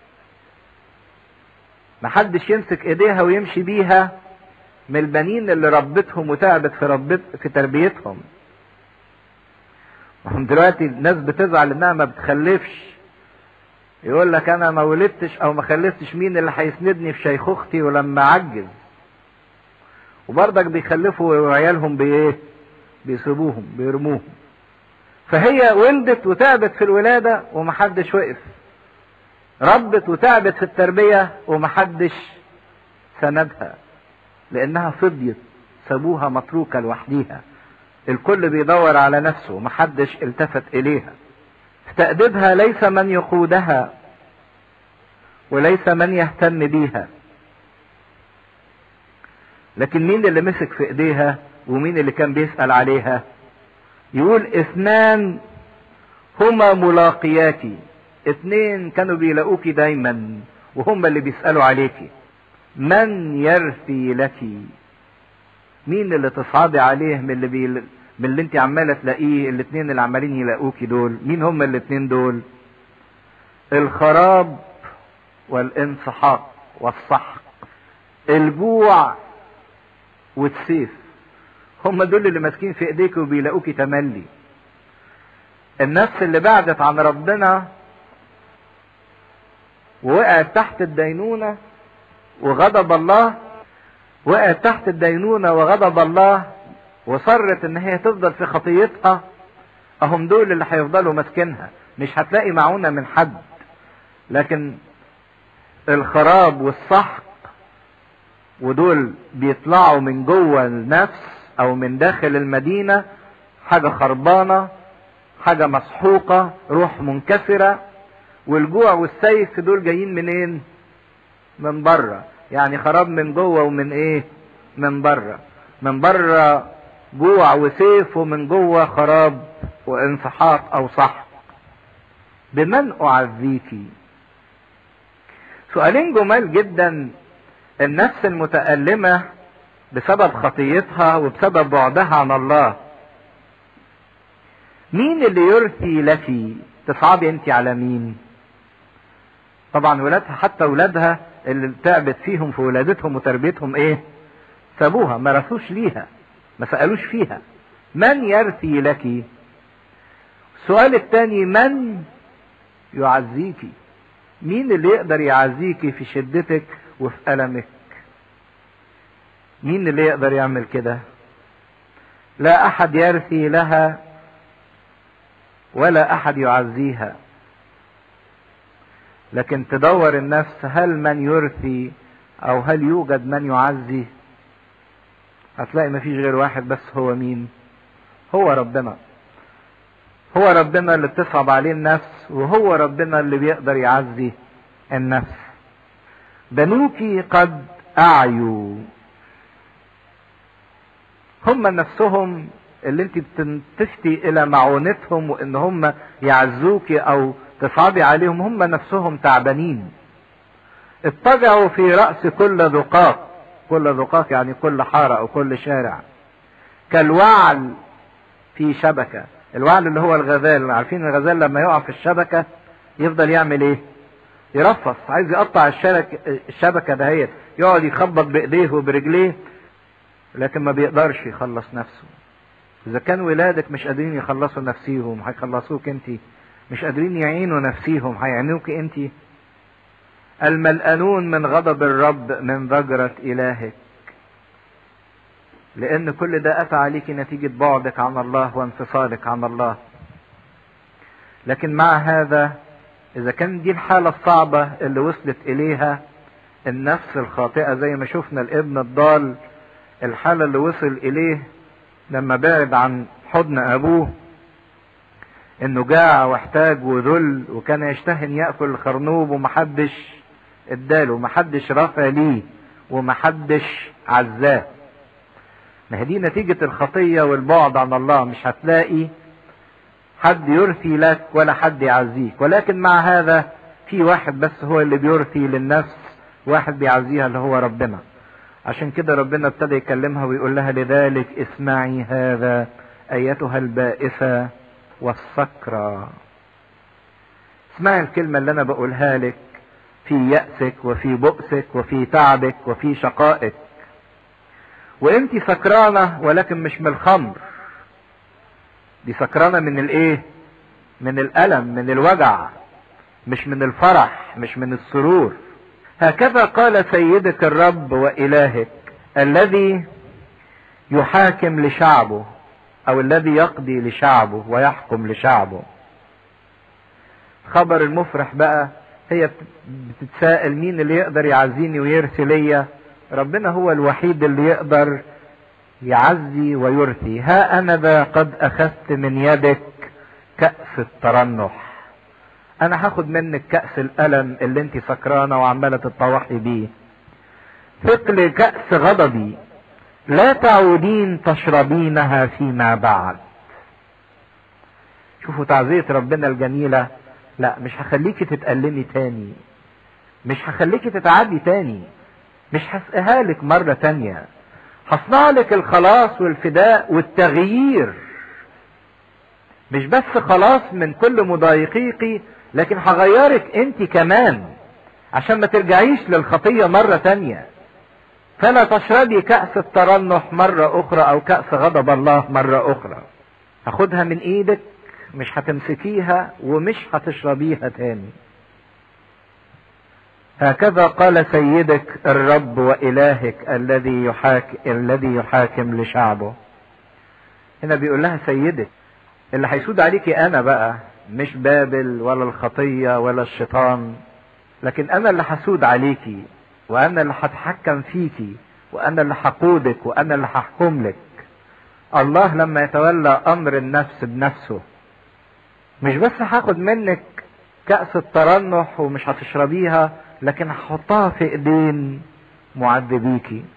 محدش يمسك ايديها ويمشي بيها من البنين اللي ربتهم وتعبت في ربت في تربيتهم وهم دلوقتي الناس بتزعل انها ما بتخلفش يقول لك انا ما ولدتش او ما خلفتش مين اللي هيسندني في شيخوختي ولما اعجز وبرضك بيخلفوا عيالهم بايه بيسيبوهم بيرموهم فهي ولدت وتعبت في الولاده ومحدش وقف ربت وتعبت في التربيه ومحدش سندها لانها فضيت سابوها متروكه لوحديها الكل بيدور على نفسه محدش التفت اليها تأديبها ليس من يقودها وليس من يهتم بيها لكن مين اللي مسك في ايديها ومين اللي كان بيسأل عليها يقول اثنان هما ملاقياكي اثنين كانوا بيلاقوكي دايما وهم اللي بيسألوا عليكي من يرثي لك مين اللي تصعدي عليه من اللي بي... من اللي انت عماله تلاقيه الاثنين اللي عمالين يلاقوكي دول مين هم الاثنين دول الخراب والانسحاق والسحق الجوع والسيف هم دول اللي ماسكين في ايديك وبيلاقوكي تملي النفس اللي بعدت عن ربنا ووقعت تحت الدينونة وغضب الله وقعت تحت الدينونة وغضب الله وصرت ان هي تفضل في خطيتها اهم دول اللي هيفضلوا ماسكينها مش هتلاقي معونة من حد لكن الخراب والسحق ودول بيطلعوا من جوه النفس او من داخل المدينة حاجة خربانة حاجة مسحوقة روح منكسرة والجوع والسيف دول جايين منين من بره يعني خراب من جوه ومن ايه من بره من بره جوع وسيف ومن جوه خراب وانسحاق او سحق بمن اعزيك سؤالين جمال جدا النفس المتألمة بسبب خطيتها وبسبب بعدها عن الله مين اللي يرثي لك تصعبي انت على مين طبعا ولادها حتى ولادها اللي تعبت فيهم في ولادتهم وتربيتهم ايه سابوها ما رثوش ليها ما سألوش فيها من يرثي لك السؤال الثاني من يعزيك مين اللي يقدر يعزيك في شدتك وفي ألمك مين اللي يقدر يعمل كده لا أحد يرثي لها ولا أحد يعزيها لكن تدور النفس هل من يرثي أو هل يوجد من يعزي هتلاقي مفيش غير واحد بس هو مين هو ربنا هو ربنا اللي بتصعب عليه النفس وهو ربنا اللي بيقدر يعزي النفس بنوك قد أعيوا هم نفسهم اللي انت بتفتي الى معونتهم وان هم يعزوك او تصعبي عليهم هم نفسهم تعبانين اضطجعوا في رأس كل ذقاق كل ذقاق يعني كل حارة او كل شارع كالوعل في شبكة الوعل اللي هو الغزال عارفين الغزال لما يقع في الشبكة يفضل يعمل ايه يرفص عايز يقطع الشبكة الشبكة دهيت يقعد يخبط بايديه وبرجليه لكن ما بيقدرش يخلص نفسه اذا كان ولادك مش قادرين يخلصوا نفسيهم هيخلصوك انت مش قادرين يعينوا نفسيهم هيعينوك انت الملأنون من غضب الرب من ضجرة إلهك لأن كل ده أتى عليك نتيجة بعدك عن الله وانفصالك عن الله لكن مع هذا إذا كان دي الحالة الصعبة اللي وصلت إليها النفس الخاطئة زي ما شفنا الابن الضال الحالة اللي وصل إليه لما بعد عن حضن أبوه إنه جاع واحتاج وذل وكان يشتهي أن يأكل الخرنوب ومحدش اداله محدش رفع ليه ومحدش عزاه ما هي دي نتيجة الخطية والبعد عن الله مش هتلاقي حد يرثي لك ولا حد يعزيك ولكن مع هذا في واحد بس هو اللي بيرثي للنفس واحد بيعزيها اللي هو ربنا عشان كده ربنا ابتدى يكلمها ويقول لها لذلك اسمعي هذا ايتها البائسة والسكرة اسمعي الكلمة اللي انا بقولها لك في يأسك وفي بؤسك وفي تعبك وفي شقائك وانت سكرانة ولكن مش من الخمر دي سكرانة من الايه من الألم من الوجع مش من الفرح مش من السرور هكذا قال سيدك الرب وإلهك الذي يحاكم لشعبه او الذي يقضي لشعبه ويحكم لشعبه خبر المفرح بقى هي بتتساءل مين اللي يقدر يعزيني ويرثي ليا ربنا هو الوحيد اللي يقدر يعزي ويرثي ها انا ذا قد اخذت من يدك كأس الترنح انا هاخد منك كأس الالم اللي انت سكرانة وعمالة تتطوحي بيه ثقل كأس غضبي لا تعودين تشربينها فيما بعد شوفوا تعزية ربنا الجميلة لا مش هخليكي تتألمي تاني مش هخليكي تتعدي تاني مش هسقيها لك مرة تانية هصنع لك الخلاص والفداء والتغيير مش بس خلاص من كل مضايقيقي لكن هغيرك انت كمان عشان ما ترجعيش للخطية مرة تانية فلا تشربي كأس الترنح مرة أخرى أو كأس غضب الله مرة أخرى هاخدها من إيدك مش هتمسكيها ومش هتشربيها تاني هكذا قال سيدك الرب وإلهك الذي يحاكم الذي يحاكم لشعبه هنا بيقول لها سيدك اللي هيسود عليكي أنا بقى مش بابل ولا الخطية ولا الشيطان لكن أنا اللي هسود عليكي وانا اللي هتحكم فيكي وانا اللي هقودك وانا اللي هحكم لك الله لما يتولى امر النفس بنفسه مش بس هاخد منك كأس الترنح ومش هتشربيها لكن هحطها في ايدين معذبيكي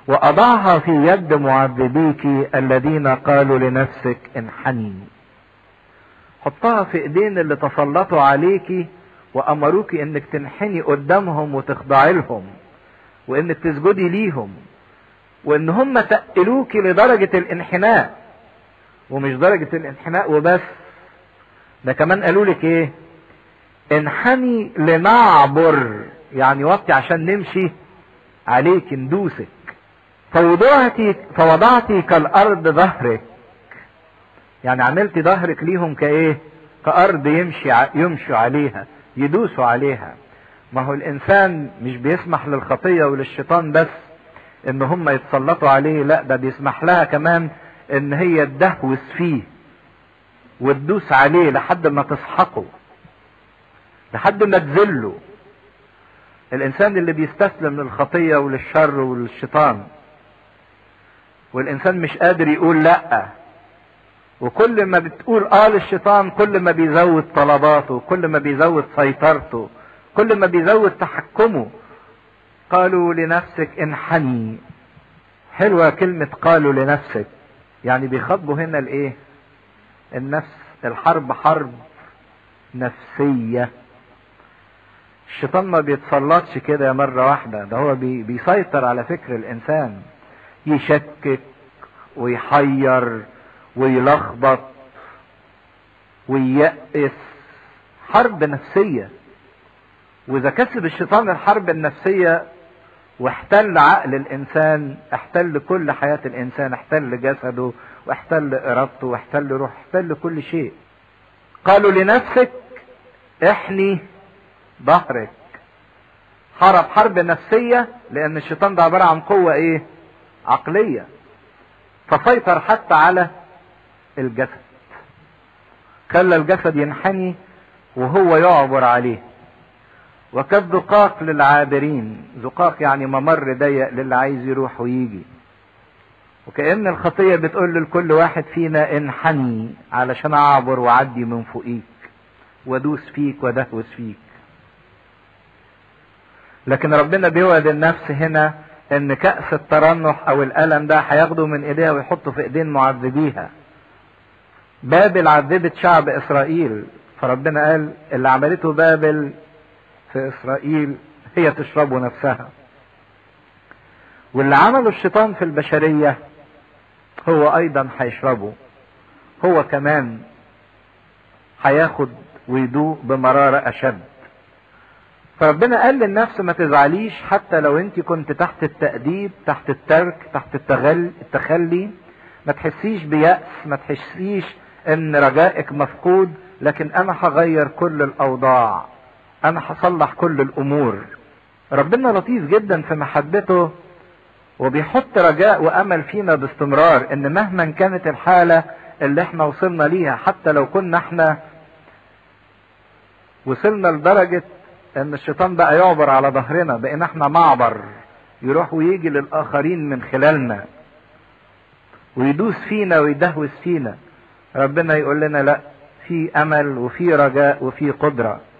واضعها في يد معذبيك الذين قالوا لنفسك انحني حطها في ايدين اللي تسلطوا عليكي وامروك انك تنحني قدامهم وتخضعي لهم وانك تسجدي ليهم وان هم تقلوك لدرجة الانحناء ومش درجة الانحناء وبس ده كمان قالوا لك ايه انحني لنعبر يعني وقتي عشان نمشي عليك ندوسك فوضعتي فوضعتي كالارض ظهرك يعني عملتي ظهرك ليهم كايه كارض يمشي يمشوا عليها يدوسوا عليها ما هو الانسان مش بيسمح للخطية وللشيطان بس ان هم يتسلطوا عليه لا ده بيسمح لها كمان ان هي تدهوس فيه وتدوس عليه لحد ما تسحقه لحد ما تذله الانسان اللي بيستسلم للخطية وللشر وللشيطان والانسان مش قادر يقول لا وكل ما بتقول اه للشيطان كل ما بيزود طلباته كل ما بيزود سيطرته كل ما بيزود تحكمه قالوا لنفسك انحني حلوة كلمة قالوا لنفسك يعني بيخاطبوا هنا الايه النفس الحرب حرب نفسية الشيطان ما بيتسلطش كده مرة واحدة ده هو بي بيسيطر على فكر الانسان يشكك ويحير ويلخبط وييأس حرب نفسية واذا كسب الشيطان الحرب النفسية واحتل عقل الانسان احتل كل حياة الانسان احتل جسده واحتل ارادته واحتل روح احتل كل شيء قالوا لنفسك احني ظهرك حرب حرب نفسية لان الشيطان ده عبارة عن قوة ايه عقلية فسيطر حتى على الجسد خلى الجسد ينحني وهو يعبر عليه وكالزقاق للعابرين زقاق يعني ممر ضيق للي عايز يروح ويجي وكأن الخطية بتقول لكل واحد فينا انحني علشان اعبر وعدي من فوقيك وادوس فيك ودهوس فيك لكن ربنا بيوعد النفس هنا ان كأس الترنح او الالم ده هياخده من ايديها ويحطه في ايدين معذبيها بابل عذبت شعب اسرائيل فربنا قال اللي عملته بابل في اسرائيل هي تشرب نفسها واللي عمله الشيطان في البشرية هو ايضا هيشربه هو كمان هياخد ويدوق بمرارة اشد فربنا قال للنفس ما تزعليش حتى لو انت كنت تحت التأديب تحت الترك تحت التغل التخلي ما تحسيش بيأس ما تحسيش ان رجائك مفقود لكن انا هغير كل الاوضاع انا هصلح كل الامور ربنا لطيف جدا في محبته وبيحط رجاء وامل فينا باستمرار ان مهما كانت الحالة اللي احنا وصلنا ليها حتى لو كنا احنا وصلنا لدرجة ان الشيطان بقى يعبر على ظهرنا بقينا احنا معبر يروح ويجي للاخرين من خلالنا ويدوس فينا ويدهوس فينا ربنا يقول لنا لا في امل وفي رجاء وفي قدره